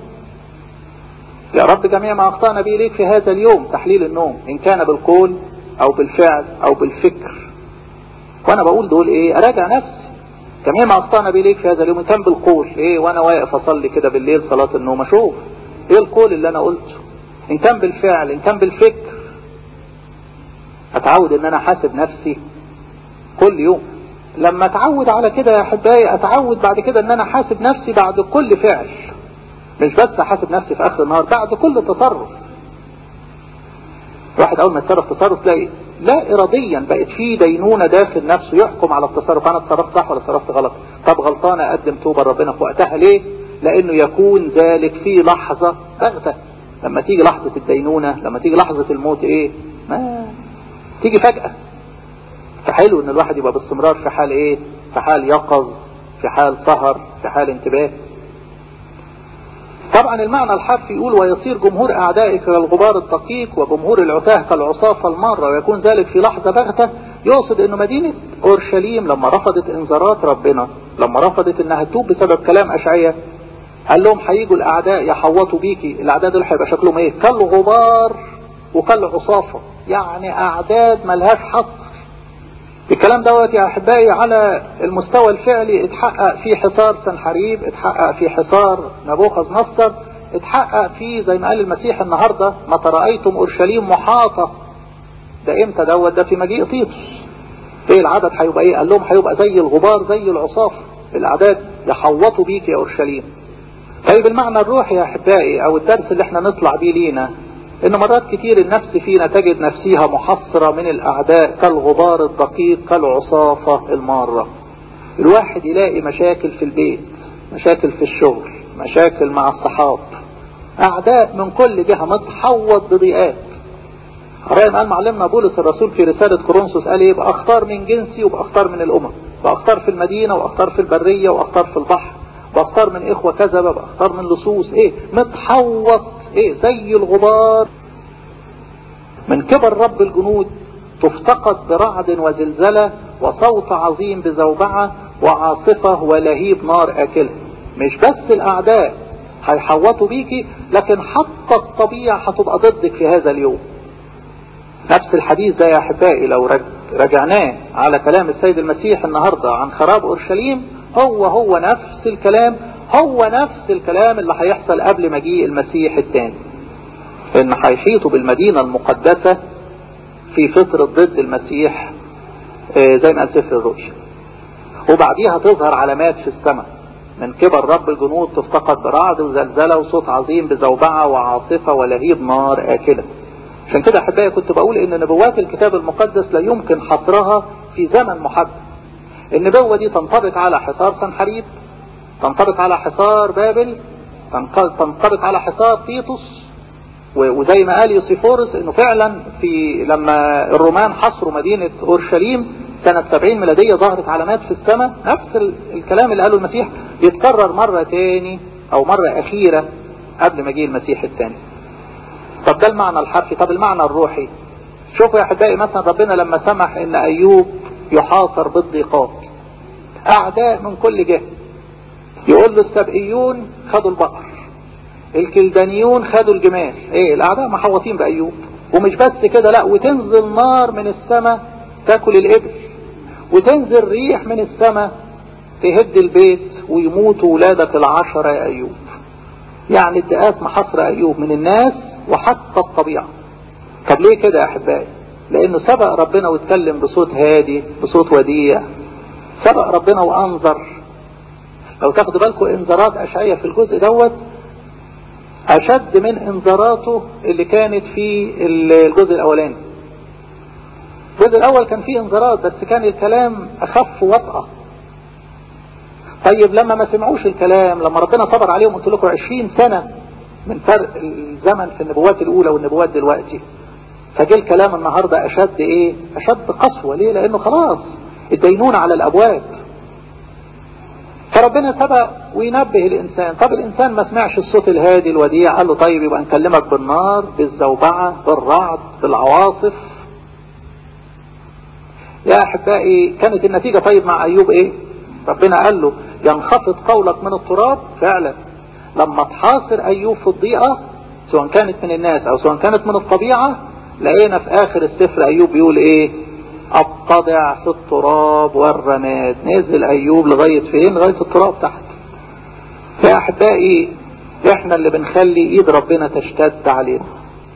يا رب جميع ما اخطأنا به ليك في هذا اليوم تحليل النوم ان كان بالقول او بالفعل او بالفكر وانا بقول دول ايه اراجع نفسي جميع ما اخطأنا به ليك في هذا اليوم ان كان بالقول ايه وانا واقف اصلي كده بالليل صلاة النوم اشوف ايه القول اللي انا قلته ان كان بالفعل ان كان بالفكر اتعود ان انا احاسب نفسي كل يوم لما اتعود على كده يا احبائي اتعود بعد كده ان انا احاسب نفسي بعد كل فعل مش بس احاسب نفسي في اخر النهار بعد كل تصرف واحد اول ما يتصرف تصرف تلاقي لا اراديا بقت فيه دينونة داخل نفسه يحكم على التصرف انا اتصرفت صح ولا اتصرفت غلط طب غلطان اقدم توبة ربنا في وقتها ليه لانه يكون ذلك في لحظة بغتة لما تيجي لحظة الدينونة لما تيجي لحظة الموت ايه ما تيجي فجأة فحلو ان الواحد يبقى باستمرار في حال ايه في حال يقظ في حال سهر في حال انتباه طبعا المعنى الحرفي يقول ويصير جمهور اعدائك كالغبار الدقيق وجمهور العتاه كالعصافة المارة ويكون ذلك في لحظة بغتة يقصد انه مدينة اورشليم لما رفضت انذارات ربنا لما رفضت انها تتوب بسبب كلام اشعية قال لهم هيجوا الاعداء يحوطوا بيكي الاعداء دول هيبقى شكلهم ايه كالغبار وكالعصافة يعني اعداد ملهاش حصر الكلام دوت يا احبائي على المستوى الفعلي اتحقق في حصار سنحريب اتحقق في حصار نبوخذ نصر اتحقق في زي ما قال المسيح النهاردة ما ترأيتم اورشليم محاطة ده امتى دوت ده في مجيء طيطس ايه العدد هيبقى ايه قال لهم هيبقى زي الغبار زي العصاف الاعداد يحوطوا بيك يا اورشليم طيب المعنى الروحي يا احبائي او الدرس اللي احنا نطلع بيه لينا ان مرات كتير النفس فينا تجد نفسها محصرة من الاعداء كالغبار الدقيق كالعصافة المارة الواحد يلاقي مشاكل في البيت مشاكل في الشغل مشاكل مع الصحاب اعداء من كل جهة متحوط بضيقات زي ما قال معلمنا بولس الرسول في رسالة كورنثوس قال ايه باختار من جنسي وباختار من الامم باختار في المدينة واختار في البرية واختار في البحر واختار من اخوة كذبة واختار من لصوص ايه متحوط ايه زي الغبار من كبر رب الجنود تفتقد برعد وزلزلة وصوت عظيم بزوبعة وعاصفة ولهيب نار اكلة مش بس الاعداء هيحوطوا بيكي لكن حتى الطبيعة هتبقى ضدك في هذا اليوم نفس الحديث ده يا احبائي لو رجعناه على كلام السيد المسيح النهاردة عن خراب اورشليم هو هو نفس الكلام هو نفس الكلام اللي هيحصل قبل مجيء المسيح الثاني ان هيحيطوا بالمدينة المقدسة في فترة ضد المسيح زي ما قال سفر الرؤيا وبعديها تظهر علامات في السماء من كبر رب الجنود تفتقد برعد وزلزلة وصوت عظيم بزوبعة وعاصفة ولهيب نار آكلة عشان كده أحبائي كنت بقول إن نبوات الكتاب المقدس لا يمكن حصرها في زمن محدد النبوة دي تنطبق على حصار سنحريب تنطبق على حصار بابل تنطبق على حصار تيتوس وزي ما قال يوسيفورس انه فعلا في لما الرومان حصروا مدينة اورشليم سنة 70 ميلادية ظهرت علامات في السماء نفس الكلام اللي قاله المسيح يتكرر مرة تاني او مرة اخيرة قبل مجيء المسيح الثاني طب ده المعنى الحرفي طب المعنى الروحي شوفوا يا احبائي مثلا ربنا لما سمح ان ايوب يحاصر بالضيقات اعداء من كل جهة يقول له السبئيون خدوا البقر الكلدانيون خدوا الجمال ايه الاعداء محوطين بايوب ومش بس كده لا وتنزل نار من السماء تاكل الابل وتنزل ريح من السماء تهد البيت ويموتوا ولادك العشرة يا ايوب يعني ادعاءات محاصرة ايوب من الناس وحتى الطبيعة طب ليه كده يا احبائي لانه سبق ربنا واتكلم بصوت هادي بصوت وديع سبق ربنا وانظر لو تاخدوا بالكم انذارات اشعية في الجزء دوت اشد من انذاراته اللي كانت في الجزء الاولاني الجزء الاول كان فيه انذارات بس كان الكلام اخف وطأة طيب لما ما سمعوش الكلام لما ربنا صبر عليهم قلت لكم 20 سنة من فرق الزمن في النبوات الاولى والنبوات دلوقتي فجه الكلام النهاردة اشد ايه اشد قسوة ليه لانه خلاص الدينون على الابواب فربنا سبق وينبه الانسان طب الانسان ما سمعش الصوت الهادي الوديع قال له طيب يبقى نكلمك بالنار بالزوبعة بالرعد بالعواصف يا احبائي كانت النتيجة طيب مع ايوب ايه ربنا قال له ينخفض قولك من التراب فعلا لما تحاصر ايوب في الضيقة سواء كانت من الناس او سواء كانت من الطبيعة لقينا في اخر السفر ايوب بيقول ايه اتضع في التراب والرماد نزل ايوب لغاية فين لغاية التراب تحت يا احبائي احنا اللي بنخلي ايد ربنا تشتد علينا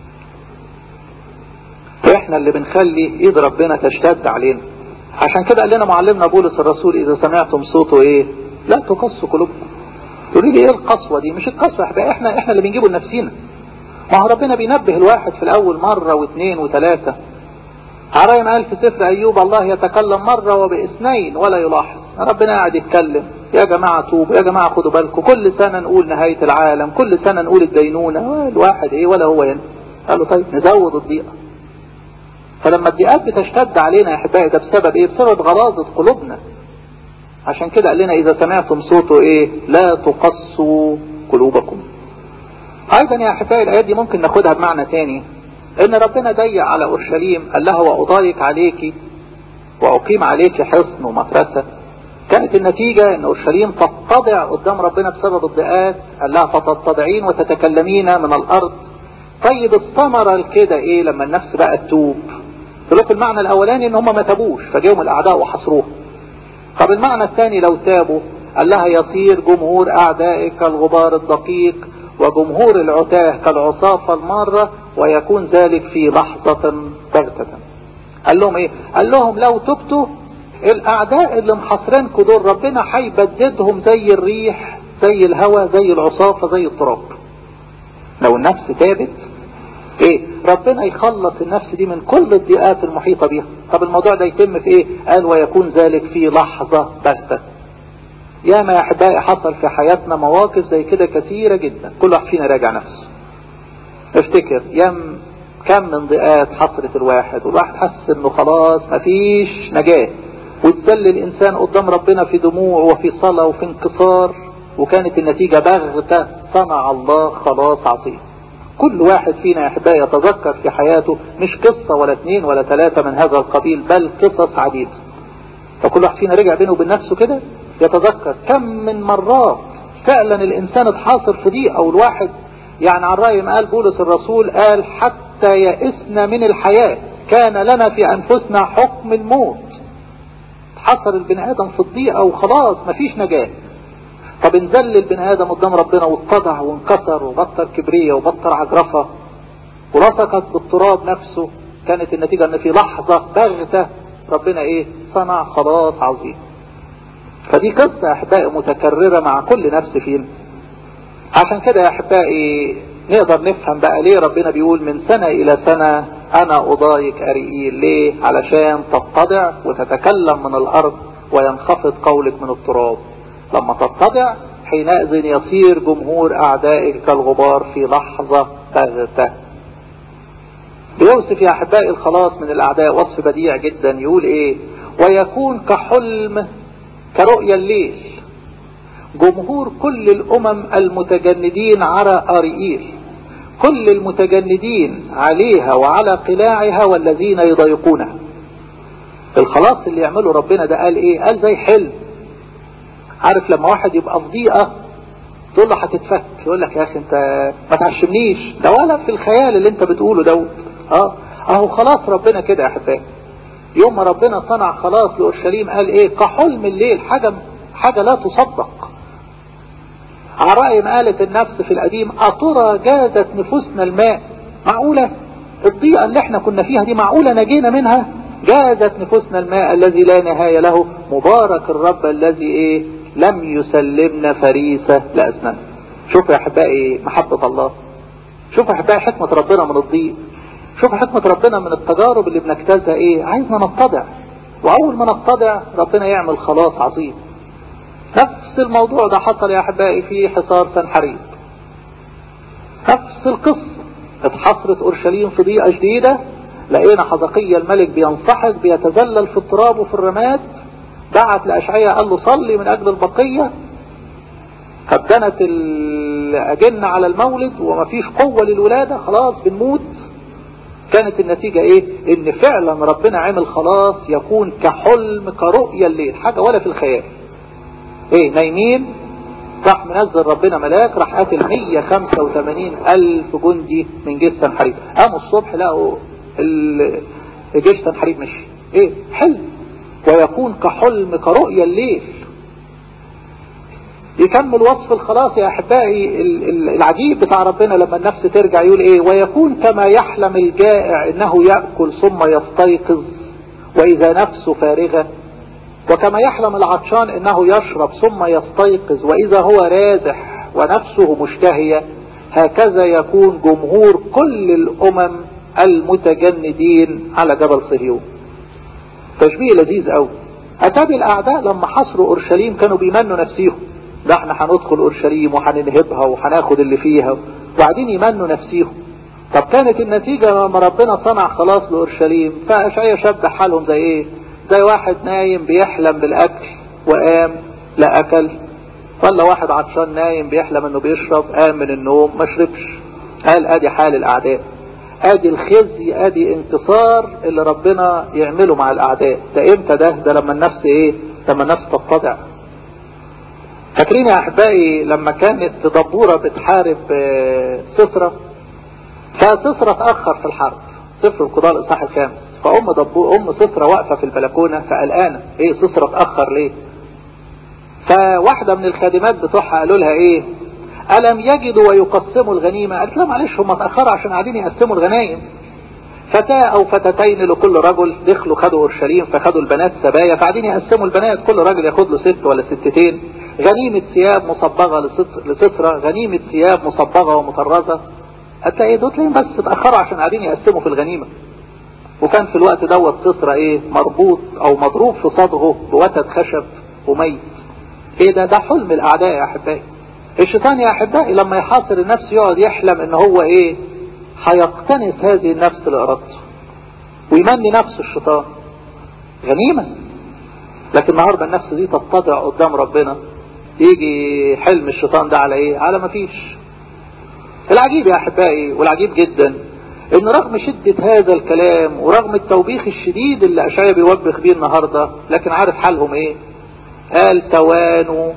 احنا اللي بنخلي ايد ربنا تشتد علينا عشان كده قال لنا معلمنا بولس الرسول اذا سمعتم صوته ايه لا تقصوا قلوبكم تقولي لي ايه القسوة دي مش القسوة احنا احنا احنا اللي بنجيبه لنفسينا ما هو ربنا بينبه الواحد في الاول مرة واثنين وثلاثة عرايم قال في سفر ايوب الله يتكلم مرة وباثنين ولا يلاحظ ربنا قاعد يتكلم يا جماعة توبوا يا جماعة خدوا بالكم كل سنة نقول نهاية العالم كل سنة نقول الدينونة الواحد ايه ولا هو ينسى قالوا طيب نزود الضيقة فلما الضيقات بتشتد علينا يا احبائي ده بسبب ايه بسبب غلاظة قلوبنا عشان كده قال لنا اذا سمعتم صوته ايه لا تقصوا قلوبكم ايضا يا احبائي الايات دي ممكن ناخدها بمعنى تاني ان ربنا ضيق على اورشليم قال لها واضايق عليك واقيم عليك حصن ومفرسة كانت النتيجة ان اورشليم تتضع قدام ربنا بسبب الضيقات قال لها فتتضعين وتتكلمين من الارض طيب الثمرة الكده ايه لما النفس بقى تتوب لكم المعنى الاولاني ان هم ما تابوش فجاهم الاعداء وحصروه طب المعنى الثاني لو تابوا قال لها يصير جمهور اعدائك كالغبار الدقيق وجمهور العتاه كالعصافة المارة ويكون ذلك في لحظة بغتة قال لهم ايه قال لهم لو تبتوا الاعداء اللي محاصرينكم دول ربنا هيبددهم زي الريح زي الهواء زي العصافة زي التراب لو النفس تابت ايه ربنا يخلص النفس دي من كل الضيقات المحيطة بيها طب الموضوع ده يتم في ايه قال ويكون ذلك في لحظة بغتة يا ما يا احبائي حصل في حياتنا مواقف زي كده كثيرة جدا كل واحد فينا راجع نفسه افتكر يم كم من ضيقات حصلت الواحد والواحد حس انه خلاص مفيش نجاة وتذل الانسان قدام ربنا في دموع وفي صلاة وفي انكسار وكانت النتيجة بغتة صنع الله خلاص عظيم كل واحد فينا يا احبائي يتذكر في حياته مش قصة ولا اثنين ولا ثلاثة من هذا القبيل بل قصص عديدة فكل واحد فينا رجع بينه وبين نفسه كده يتذكر كم من مرات فعلا الانسان اتحاصر في ضيقه والواحد يعني عن رأي ما قال بولس الرسول قال حتى يئسنا من الحياة كان لنا في انفسنا حكم الموت حصر البني ادم في الضيقه وخلاص مفيش نجاه طب انزل البني ادم قدام ربنا واتضع وانكسر وبطل كبريه وبطل عجرفه ولصقت بالتراب نفسه كانت النتيجه ان في لحظه بغته ربنا ايه صنع خلاص عظيم فدي قصة يا احبائي متكررة مع كل نفس فينا عشان كده يا احبائي نقدر نفهم بقى ليه ربنا بيقول من سنة الى سنة انا اضايق اريئيل ليه علشان تتضع وتتكلم من الارض وينخفض قولك من التراب لما تتضع حينئذ يصير جمهور اعدائك كالغبار في لحظة بغتة بيوصف يا احبائي الخلاص من الاعداء وصف بديع جدا يقول ايه ويكون كحلم كرؤيا الليل جمهور كل الامم المتجندين على اريئيل كل المتجندين عليها وعلى قلاعها والذين يضايقونها الخلاص اللي يعمله ربنا ده قال ايه قال زي حلم عارف لما واحد يبقى في ضيقه تقول له هتتفك يقول لك يا اخي انت ما تعشمنيش ده ولا في الخيال اللي انت بتقوله دوت اه اهو خلاص ربنا كده يا احبائي يوم ما ربنا صنع خلاص لاورشليم قال ايه كحلم الليل حاجه حاجه لا تصدق على رأي ما قالت النفس في القديم أترى جازت نفوسنا الماء معقولة الضيقة اللي احنا كنا فيها دي معقولة نجينا منها جازت نفوسنا الماء الذي لا نهاية له مبارك الرب الذي ايه لم يسلمنا فريسة لأسنان شوفوا يا أحبائي محبة الله شوفوا يا أحبائي حكمة ربنا من الضيق شوفوا حكمة ربنا من التجارب اللي بنجتازها ايه عايزنا نتضع وأول ما نتضع ربنا يعمل خلاص عظيم نفس الموضوع ده حصل يا احبائي في حصار سنحريب نفس القصة اتحصرت اورشليم في ضيقة جديدة لقينا حزقية الملك بينصحك بيتذلل في التراب وفي الرماد دعت لأشعية قال له صلي من اجل البقية قدنت الأجنة على المولد وما فيش قوة للولادة خلاص بنموت كانت النتيجة ايه ان فعلا ربنا عمل خلاص يكون كحلم كرؤية الليل حاجة ولا في الخيال ايه نايمين راح منزل ربنا ملاك راح قاتل 185 الف جندي من جيش سنحريب قاموا الصبح لقوا الجيش سنحريب مشي ايه حلم ويكون كحلم كرؤيا الليل يكمل وصف الخلاص يا احبائي العجيب بتاع ربنا لما النفس ترجع يقول ايه ويكون كما يحلم الجائع انه يأكل ثم يستيقظ واذا نفسه فارغة وكما يحلم العطشان انه يشرب ثم يستيقظ واذا هو رازح ونفسه مشتهية هكذا يكون جمهور كل الامم المتجندين على جبل صهيون تشبيه لذيذ قوي اتابي الاعداء لما حصروا اورشليم كانوا بيمنوا نفسيهم ده احنا هندخل اورشليم وهننهبها وهناخد اللي فيها وبعدين يمنوا نفسيهم طب كانت النتيجة لما ربنا صنع خلاص لاورشليم فاشعيا شبه حالهم زي ايه زي واحد نايم بيحلم بالاكل وقام لا اكل ولا واحد عطشان نايم بيحلم انه بيشرب قام من النوم ما شربش قال ادي حال الاعداء ادي الخزي ادي انتصار اللي ربنا يعمله مع الاعداء ده امتى ده ده لما النفس ايه لما النفس تتضع فاكرين يا احبائي لما كانت دبورة بتحارب سفرة فسفرة تأخر في الحرب سفر القضاء الاصحاح الخامس فأم دبور أم سفرة واقفة في البلكونة فقلقانة ايه سفرة تأخر ليه فواحدة من الخادمات بتوعها قالوا لها ايه ألم يجدوا ويقسموا الغنيمة قالت لا معلش هم اتأخروا عشان قاعدين يقسموا الغنايم فتاة أو فتاتين لكل رجل دخلوا خدوا أورشليم فخدوا البنات سبايا فقاعدين يقسموا البنات كل راجل ياخد له ست ولا ستتين غنيمة ثياب مصبغة لسترة غنيمة ثياب مصبغة ومطرزة هتلاقي دول تلاقيهم بس اتأخروا عشان قاعدين يقسموا في الغنيمة وكان في الوقت دوت سترة ايه مربوط او مضروب في صدغه بوتد خشب وميت ايه ده ده حلم الاعداء يا احبائي الشيطان يا احبائي لما يحاصر النفس يقعد يحلم ان هو ايه هيقتنص هذه النفس لارادته ويمني نفسه الشيطان غنيمة لكن النهاردة النفس دي تتضع قدام ربنا يجي حلم الشيطان ده على ايه على ما فيش العجيب يا احبائي والعجيب جدا ان رغم شدة هذا الكلام ورغم التوبيخ الشديد اللي اشعيا بيوبخ بيه النهاردة لكن عارف حالهم ايه قال توانوا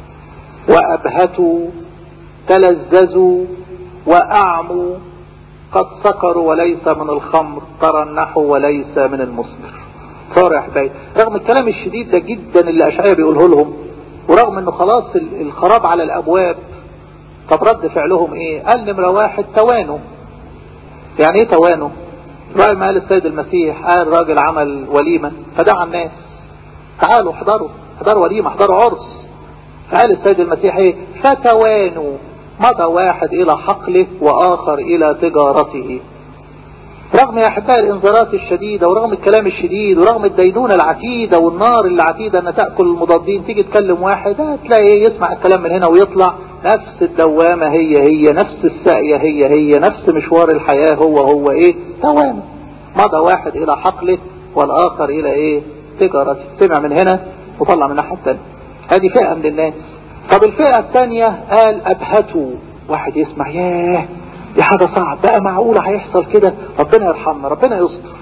وابهتوا تلذذوا واعموا قد سكروا وليس من الخمر ترنحوا وليس من المسكر صار يا احبائي رغم الكلام الشديد ده جدا اللي اشعيا بيقوله لهم ورغم انه خلاص الخراب على الابواب طب رد فعلهم ايه قال نمرة واحد توانوا يعني ايه توانوا رأي ما قال السيد المسيح قال راجل عمل وليمة فدعا الناس تعالوا احضروا احضروا وليمة احضروا عرس فقال السيد المسيح ايه فتوانوا مضى واحد الى حقله واخر الى تجارته رغم يا احبائي الانذارات الشديدة ورغم الكلام الشديد ورغم الدينونة العتيدة والنار اللي عتيدة ان تأكل المضادين تيجي تكلم واحد تلاقي ايه يسمع الكلام من هنا ويطلع نفس الدوامة هي هي نفس الساقية هي هي نفس مشوار الحياة هو هو ايه توام مضى واحد الى حقله والاخر الى ايه تجارته سمع من هنا وطلع من الناحية الثانية هذه فئة من الناس طب الفئة الثانية قال ابهتوا واحد يسمع ياه دي حاجة صعب بقى معقولة هيحصل كده ربنا يرحمنا ربنا يستر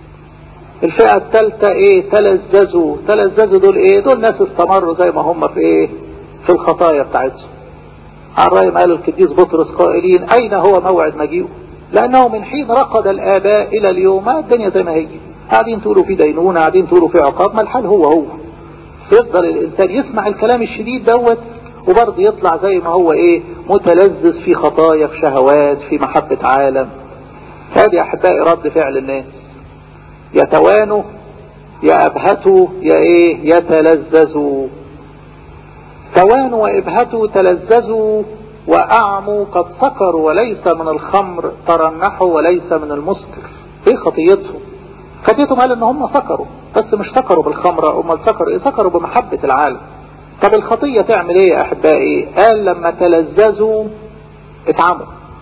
الفئة الثالثة ايه تلذذوا تلذذوا دول ايه دول ناس استمروا زي ما هم في ايه في الخطايا بتاعتهم عن رأي ما قال القديس بطرس قائلين اين هو موعد مجيئه لانه من حين رقد الاباء الى اليوم ما الدنيا زي ما هي قاعدين تقولوا في دينونة قاعدين تقولوا في عقاب ما الحال هو هو يفضل الانسان يسمع الكلام الشديد دوت وبرضه يطلع زي ما هو ايه متلذذ في خطايا في شهوات في محبة عالم هذه احبائي رد فعل الناس يتوانوا يا ابهتوا يا ايه يتلذذوا توانوا وابهتوا تلذذوا واعموا قد سكروا وليس من الخمر ترنحوا وليس من المسكر ايه خطيتهم خطيتهم قال ان هم سكروا بس مش سكروا بالخمرة امال سكروا ايه سكروا بمحبة العالم طب الخطية تعمل ايه يا احبائي قال لما تلذذوا اتعموا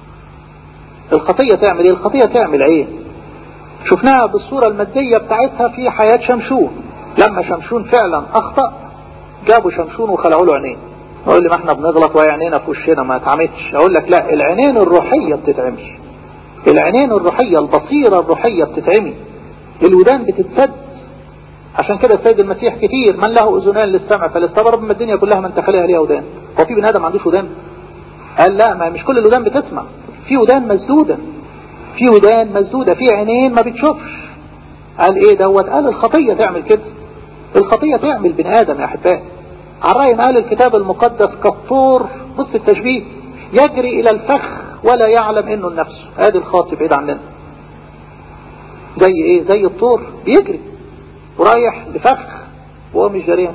الخطية تعمل ايه الخطية تعمل ايه شفناها بالصورة المادية بتاعتها في حياة شمشون لما شمشون فعلا اخطأ جابوا شمشون وخلعوا له عينين اقول لي ما احنا بنغلط وهي عينينا في وشنا ما اتعمتش اقول لك لا العينين الروحية بتتعمي العينين الروحية البصيرة الروحية بتتعمي الودان بتتسد عشان كده السيد المسيح كتير من له اذنان للسمع فليستغرب من الدنيا كلها من تخليها ليها ودان هو في بني ادم ما عندوش ودان قال لا ما مش كل الودان بتسمع في ودان مسدودة في ودان مسدودة في عينين ما بتشوفش قال ايه دوت قال الخطية تعمل كده الخطية تعمل بني ادم يا احبائي على رأي ما قال الكتاب المقدس كالطور بص التشبيه يجري الى الفخ ولا يعلم انه النفس ادي الخاطئ بعيد عننا زي ايه زي الطور بيجري ورايح لفخ وهو مش جريان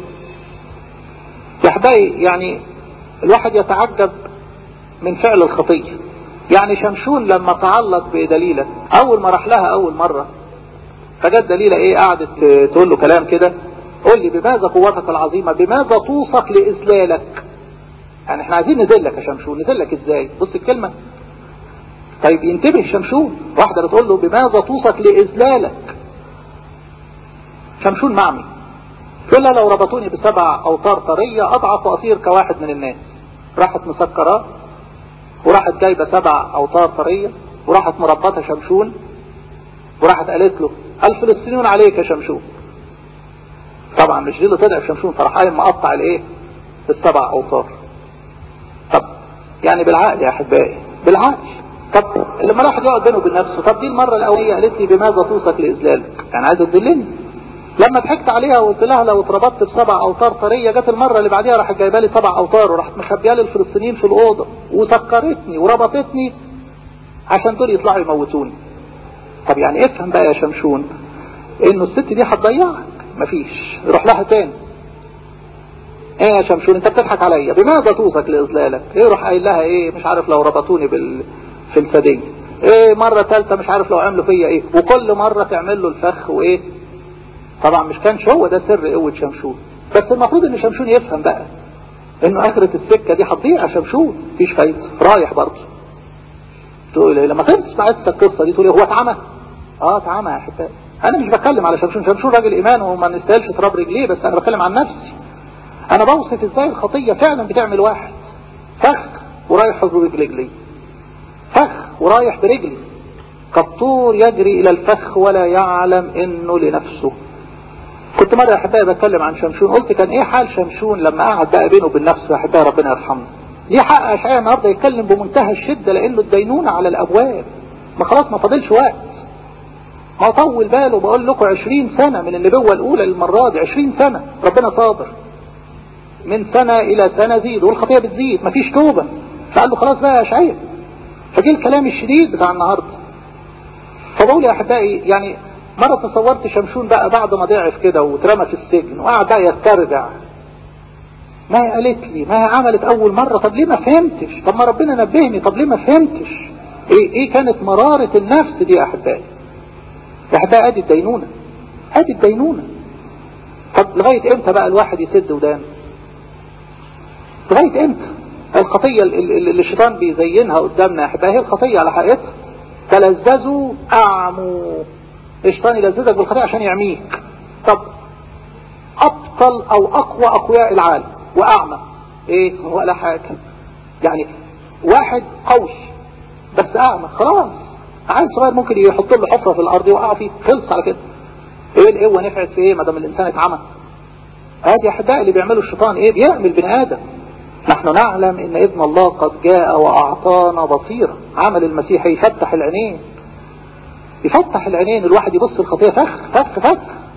يا احبائي يعني الواحد يتعجب من فعل الخطية يعني شمشون لما تعلق بدليلة اول ما راح لها اول مرة فجت دليلة ايه قعدت تقول له كلام كده قول لي بماذا قوتك العظيمة بماذا توصف لإذلالك يعني احنا عايزين نذلك يا شمشون نذلك ازاي بص الكلمة طيب ينتبه شمشون واحدة بتقول له بماذا توصف لإذلالك شمشون معمي يقول لها لو ربطوني بسبع أوتار طرية أضعف وأصير كواحد من الناس راحت مسكرة وراحت جايبة سبع أوتار طرية وراحت مربطة شمشون وراحت قالت له الفلسطينيون عليك يا شمشون طبعا مش دي اللي طلع شمشون فراح قايم مقطع الايه السبع اوتار طب يعني بالعقل يا احبائي بالعقل طب لما الواحد يقعد بينه وبين نفسه طب دي المره الاوليه قالت لي بماذا توصف لاذلالك يعني عايزه تدلني لما ضحكت عليها وقلت لها لو اتربطت بسبع اوتار طريه جت المره اللي بعديها راحت جايبه لي سبع اوتار وراحت مخبيه لي الفلسطينيين في الاوضه وسكرتني وربطتني عشان دول يطلعوا يموتوني طب يعني افهم بقى يا شمشون انه الست دي هتضيعك مفيش روح لها تاني ايه يا شمشون انت بتضحك عليا بماذا توصك لاذلالك ايه روح قايل لها ايه مش عارف لو ربطوني بال في الفدية ايه مرة ثالثة مش عارف لو عملوا فيا ايه وكل مرة تعمل له الفخ وايه طبعا مش كانش هو ده سر قوة شمشون بس المفروض ان شمشون يفهم بقى انه اخرة السكة دي هتضيع شمشون مفيش فايدة رايح برضه تقول ايه لما تسمع القصة دي تقول ايه هو اتعمى اه اتعمى يا احبائي انا مش بتكلم على شمشون شمشون راجل ايمان وما نستاهلش تراب رجليه بس انا بتكلم عن نفسي انا بوصف ازاي الخطية فعلا بتعمل واحد فخ ورايح برجلي فخ ورايح برجلي كالطور يجري الى الفخ ولا يعلم انه لنفسه كنت مرة يا احبائي بتكلم عن شمشون قلت كان ايه حال شمشون لما قعد بقى بينه وبين نفسه يا احبائي ربنا يرحمه ليه حق اشعياء النهارده يتكلم بمنتهى الشدة لانه الدينونة على الابواب ما خلاص ما فاضلش وقت ما طول باله بقول لكم 20 سنة من النبوة الاولى للمرة دي 20 سنة ربنا صابر من سنة الى سنة زيد والخطية بتزيد مفيش توبة فقال له خلاص بقى يا اشعياء فجي الكلام الشديد بتاع النهارده فبقول يا احبائي يعني مرة تصورت شمشون بقى بعد ما ضعف كده واترمى في السجن وقعد بقى يسترجع ما هي قالت لي ما هي عملت اول مرة طب ليه ما فهمتش طب ما ربنا نبهني طب ليه ما فهمتش ايه ايه كانت مرارة النفس دي يا احبائي يا احبائي ادي الدينونة ادي الدينونة طب لغاية امتى بقى الواحد يسد ودان لغاية امتى الخطية اللي الشيطان بيزينها قدامنا يا احبائي هي الخطية على حقيقتها تلذذوا اعموا الشيطان يلذذك بالخطيئة عشان يعميك طب ابطل او اقوى اقوياء العالم واعمى ايه ولا حاجة يعني واحد قوي بس اعمى خلاص عيل صغير ممكن يحط له حفرة في الارض يوقع فيه خلص على كده ايه القوة نفعت في ايه ما دام الانسان اتعمى ادي احداء اللي بيعمله الشيطان ايه بيعمل بني ادم نحن نعلم ان ابن الله قد جاء واعطانا بصيرة عمل المسيح يفتح العينين يفتح العينين الواحد يبص الخطية فخ فخ فخ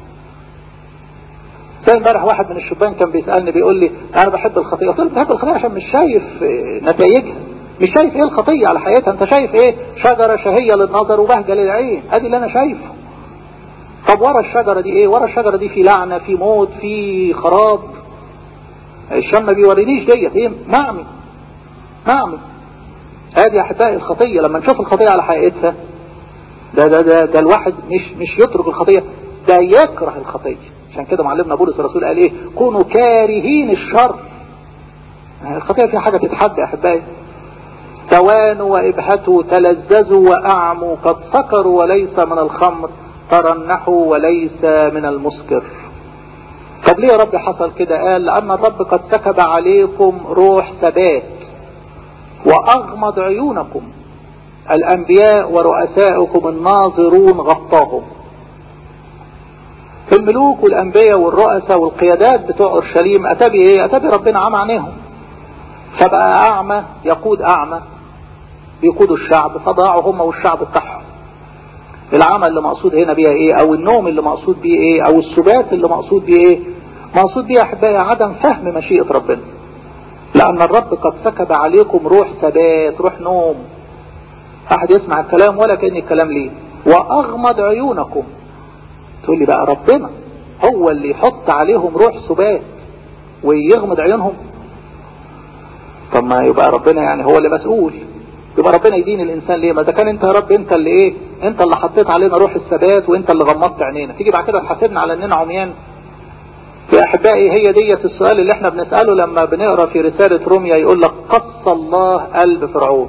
زي امبارح واحد من الشبان كان بيسألني بيقول لي انا بحب الخطية قلت له بحب الخطية عشان مش شايف نتائجها مش شايف ايه الخطية على حياتها انت شايف ايه شجرة شهية للنظر وبهجة للعين ادي اللي انا شايفه طب ورا الشجرة دي ايه ورا الشجرة دي في لعنة في موت في خراب الشم ما بيورينيش ديت ايه معمي معمي ادي احبائي الخطية لما نشوف الخطية على حقيقتها ده ده ده, ده الواحد مش مش يترك الخطية ده يكره الخطية عشان كده معلمنا بولس الرسول قال ايه كونوا كارهين الشر الخطية فيها حاجة تتحدى يا احبائي توانوا وابهتوا تلذذوا واعموا قد سكروا وليس من الخمر ترنحوا وليس من المسكر طب ليه يا رب حصل كده قال لأن الرب قد سكب عليكم روح ثبات وأغمض عيونكم الأنبياء ورؤساؤكم الناظرون غطاهم الملوك والأنبياء والرؤساء والقيادات بتوع أورشليم أتبي إيه أتبي ربنا عمى عنهم فبقى أعمى يقود أعمى بيقودوا الشعب فضاعوا هم والشعب بتاعهم العمل اللي مقصود هنا بيها ايه او النوم اللي مقصود بيه ايه او السبات اللي مقصود بيه ايه مقصود بيه احبائي عدم فهم مشيئة ربنا لان الرب قد سكب عليكم روح ثبات روح نوم احد يسمع الكلام ولا كأن الكلام ليه واغمض عيونكم تقول لي بقى ربنا هو اللي يحط عليهم روح ثبات ويغمض عيونهم طب ما يبقى ربنا يعني هو اللي مسؤول يبقى ربنا يدين الانسان ليه ما اذا كان انت يا رب انت اللي ايه انت اللي حطيت علينا روح الثبات وانت اللي غمضت عينينا تيجي بعد كده تحاسبنا على اننا عميان يا احبائي هي ديت السؤال اللي احنا بنساله لما بنقرا في رساله روميا يقول لك قص الله قلب فرعون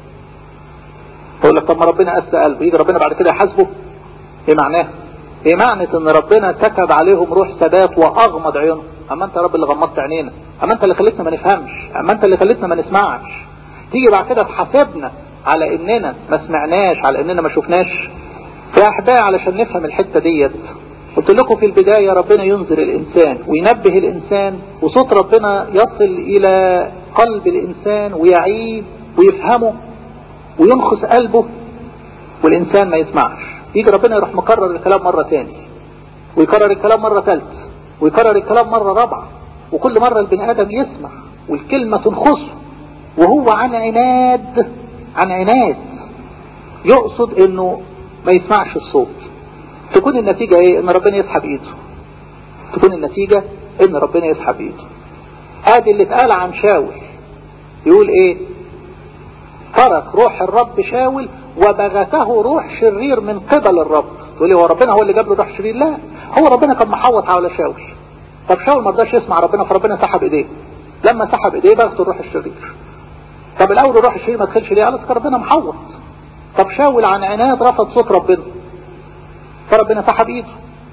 يقول لك طب ما ربنا قسى قلبه يجي ربنا بعد كده يحاسبه ايه معناه ايه معنى ان ربنا سكب عليهم روح ثبات واغمض عيونهم اما انت يا رب اللي غمضت عينينا اما انت اللي خليتنا ما نفهمش اما انت اللي خليتنا ما نسمعش تيجي بعد كده تحاسبنا على اننا ما سمعناش على اننا ما شفناش يا احبائي علشان نفهم الحته ديت قلت لكم في البدايه ربنا ينذر الانسان وينبه الانسان وصوت ربنا يصل الى قلب الانسان ويعيد ويفهمه وينخس قلبه والانسان ما يسمعش يجي ربنا يروح مكرر الكلام مره تاني ويكرر الكلام مره ثالثه ويكرر الكلام مره رابعه وكل مره البني ادم يسمع والكلمه تنخسه وهو عن عناد عن عناد يقصد انه ما يسمعش الصوت تكون النتيجة ايه ان ربنا يسحب ايده تكون النتيجة ان ربنا يسحب ايده ادي اللي اتقال عن شاول يقول ايه ترك روح الرب شاول وبغته روح شرير من قبل الرب تقول لي هو ربنا هو اللي جاب له روح شرير لا هو ربنا كان محوط حول شاول طب شاول ما رضاش يسمع ربنا فربنا سحب ايديه لما سحب ايديه بغته الروح الشرير طب الاول الروح الشرير ما دخلش ليه قال ربنا محوط طب شاول عن عناد رفض صوت ربنا فربنا سحب ايده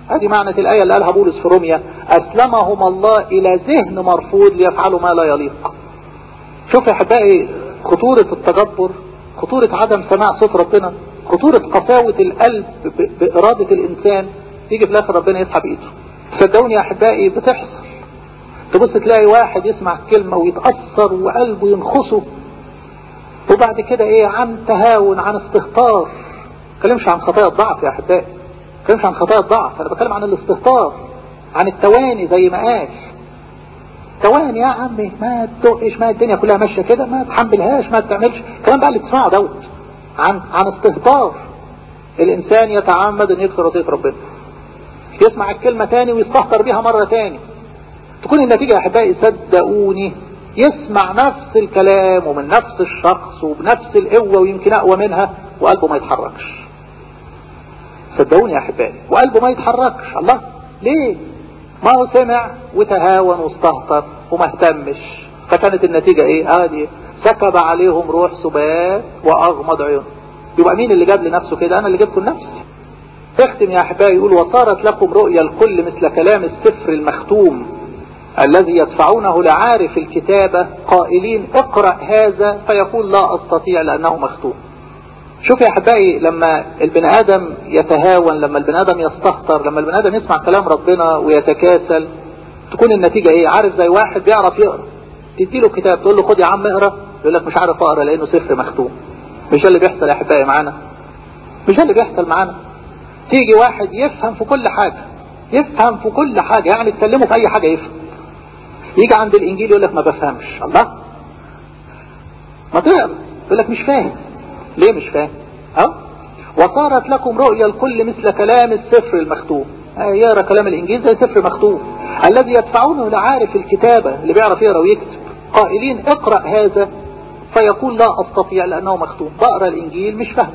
هذه معنى الآية اللي قالها بولس في روميا أسلمهم الله إلى ذهن مرفوض ليفعلوا ما لا يليق شوف يا أحبائي خطورة التجبر خطورة عدم سماع صوت ربنا خطورة قساوة القلب بإرادة الإنسان يجي في الآخر ربنا يسحب إيده صدقوني يا أحبائي بتحصل تبص تلاقي واحد يسمع كلمة ويتأثر وقلبه ينخصه وبعد كده ايه عن تهاون عن استهتار كلمش عن خطايا الضعف يا احبائي كلمش عن خطايا الضعف انا بتكلم عن الاستهتار عن التواني زي ما قال تواني يا عمي ما تدقش ما الدنيا كلها ماشيه كده ما تحملهاش ما تعملش الكلام بقى اللي تسمعه دوت عن عن استهتار الانسان يتعمد ان يكسر وصيه ربنا يسمع الكلمه تاني ويستهتر بيها مره تاني تكون النتيجه يا احبائي صدقوني يسمع نفس الكلام ومن نفس الشخص وبنفس القوه ويمكن اقوى منها وقلبه ما يتحركش صدقوني يا احبائي وقلبه ما يتحركش الله ليه ما هو سمع وتهاون واستهتر وما اهتمش فكانت النتيجة ايه ادي سكب عليهم روح سبات واغمض عيون يبقى مين اللي جاب لنفسه كده انا اللي جبته لنفسي اختم يا احبائي يقول وصارت لكم رؤيا الكل مثل كلام السفر المختوم الذي يدفعونه لعارف الكتابة قائلين اقرأ هذا فيقول لا استطيع لانه مختوم شوف يا احبائي لما البني ادم يتهاون لما البني ادم يستهتر لما البني ادم يسمع كلام ربنا ويتكاسل تكون النتيجة ايه عارف زي واحد بيعرف يقرا تديله كتاب تقول له خد يا عم اقرا يقول لك مش عارف اقرا لانه سفر مختوم مش ده اللي بيحصل يا احبائي معانا مش ده اللي بيحصل معانا تيجي واحد يفهم في كل حاجة يفهم في كل حاجة يعني تكلمه في اي حاجة يفهم يجي عند الانجيل يقول لك ما بفهمش الله ما تقرا يقول لك مش فاهم ليه مش فاهم اه وصارت لكم رؤيا الكل مثل كلام السفر المختوم آه يقرا كلام الانجيل زي سفر مختوم الذي يدفعونه لعارف الكتابة اللي بيعرف يقرا ويكتب قائلين اقرأ هذا فيقول لا استطيع لانه مختوم بقرا الانجيل مش فاهم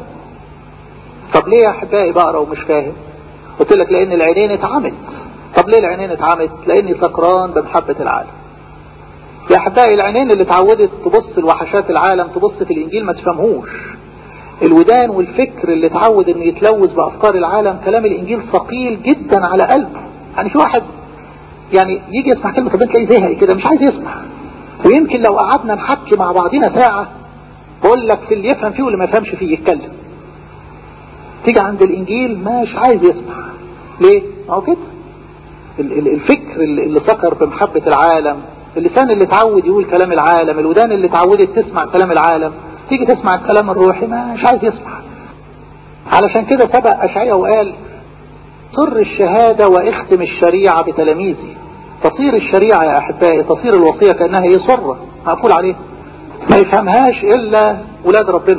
طب ليه يا احبائي بقرا ومش فاهم قلت لك لان العينين اتعمت طب ليه العينين اتعمت لاني سكران بمحبة العالم يا احبائي العينين اللي اتعودت تبص لوحشات العالم تبص في الانجيل ما تفهمهوش الودان والفكر اللي اتعود انه يتلوث بافكار العالم كلام الانجيل ثقيل جدا على قلبه يعني في واحد يعني يجي يسمع كلمه ربنا تلاقيه زهق كده مش عايز يسمع ويمكن لو قعدنا نحكي مع بعضنا ساعه بقول لك في اللي يفهم فيه واللي ما يفهمش فيه يتكلم تيجي عند الانجيل مش عايز يسمع ليه؟ اهو كده الفكر اللي سكر بمحبه العالم اللسان اللي اتعود يقول كلام العالم الودان اللي اتعودت تسمع كلام العالم تيجي تسمع الكلام الروحي مش عايز يسمع علشان كده سبق أشعية وقال صر الشهادة واختم الشريعة بتلاميذي تصير الشريعة يا أحبائي تصير الوصية كأنها هي صرة مقفول عليه ما يفهمهاش إلا ولاد ربنا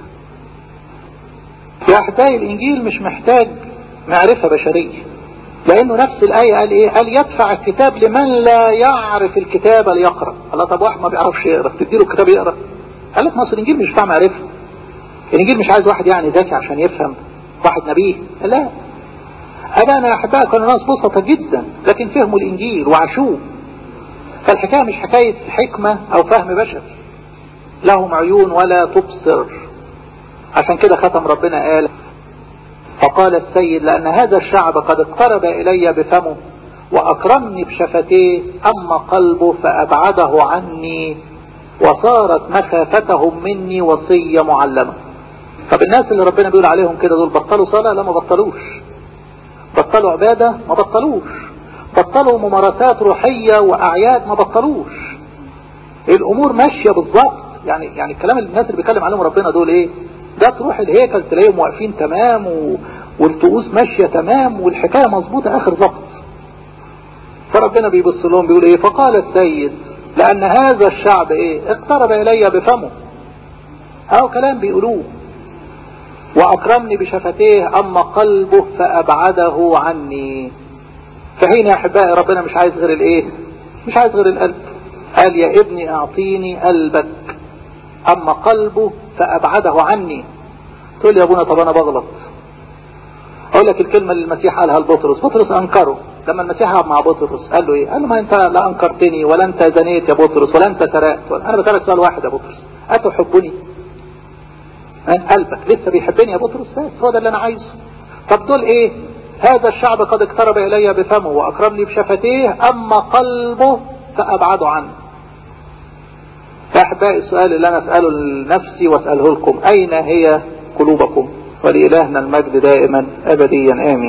يا أحبائي الإنجيل مش محتاج معرفة بشرية لأنه نفس الآية قال إيه قال يدفع الكتاب لمن لا يعرف الكتاب ليقرأ الله طب واحد ما بيعرفش يقرأ تديله الكتاب يقرأ قال لك مصر الانجيل مش بتاع معرفه الانجيل مش عايز واحد يعني ذكي عشان يفهم واحد نبيه لا ابانا يا احبائي كانوا ناس بسطة جدا لكن فهموا الانجيل وعاشوه فالحكايه مش حكايه حكمه او فهم بشر لهم عيون ولا تبصر عشان كده ختم ربنا قال فقال السيد لان هذا الشعب قد اقترب الي بفمه واكرمني بشفتيه اما قلبه فابعده عني وصارت مخافتهم مني وصية معلمة طب الناس اللي ربنا بيقول عليهم كده دول بطلوا صلاة لا ما بطلوش بطلوا عبادة ما بطلوش بطلوا ممارسات روحية وأعياد ما بطلوش الأمور ماشية بالظبط يعني يعني الكلام اللي الناس اللي بيتكلم عليهم ربنا دول إيه ده تروح الهيكل تلاقيهم واقفين تمام و... والطقوس ماشية تمام والحكاية مظبوطة آخر ظبط فربنا بيبص لهم بيقول إيه فقال السيد لأن هذا الشعب إيه اقترب إلي بفمه أو كلام بيقولوه وأكرمني بشفتيه أما قلبه فأبعده عني فحين يا أحبائي ربنا مش عايز غير الإيه مش عايز غير القلب قال يا ابني أعطيني قلبك أما قلبه فأبعده عني تقول يا أبونا طب أنا بغلط أقول لك الكلمة اللي المسيح قالها لبطرس بطرس أنكره لما المسيح قعد مع بطرس قال له ايه قال له ما انت لا انكرتني ولا انت زنيت يا بطرس ولا انت سرقت ولا انا بسالك سؤال واحد يا بطرس اتحبني قلبك لسه بيحبني يا بطرس بس هو ده اللي انا عايزه طب دول ايه هذا الشعب قد اقترب إلي بفمه وأكرمني بشفتيه أما قلبه فأبعده عنه أحبائي السؤال اللي أنا أسأله لنفسي وأسأله لكم أين هي قلوبكم ولإلهنا المجد دائما أبديا آمين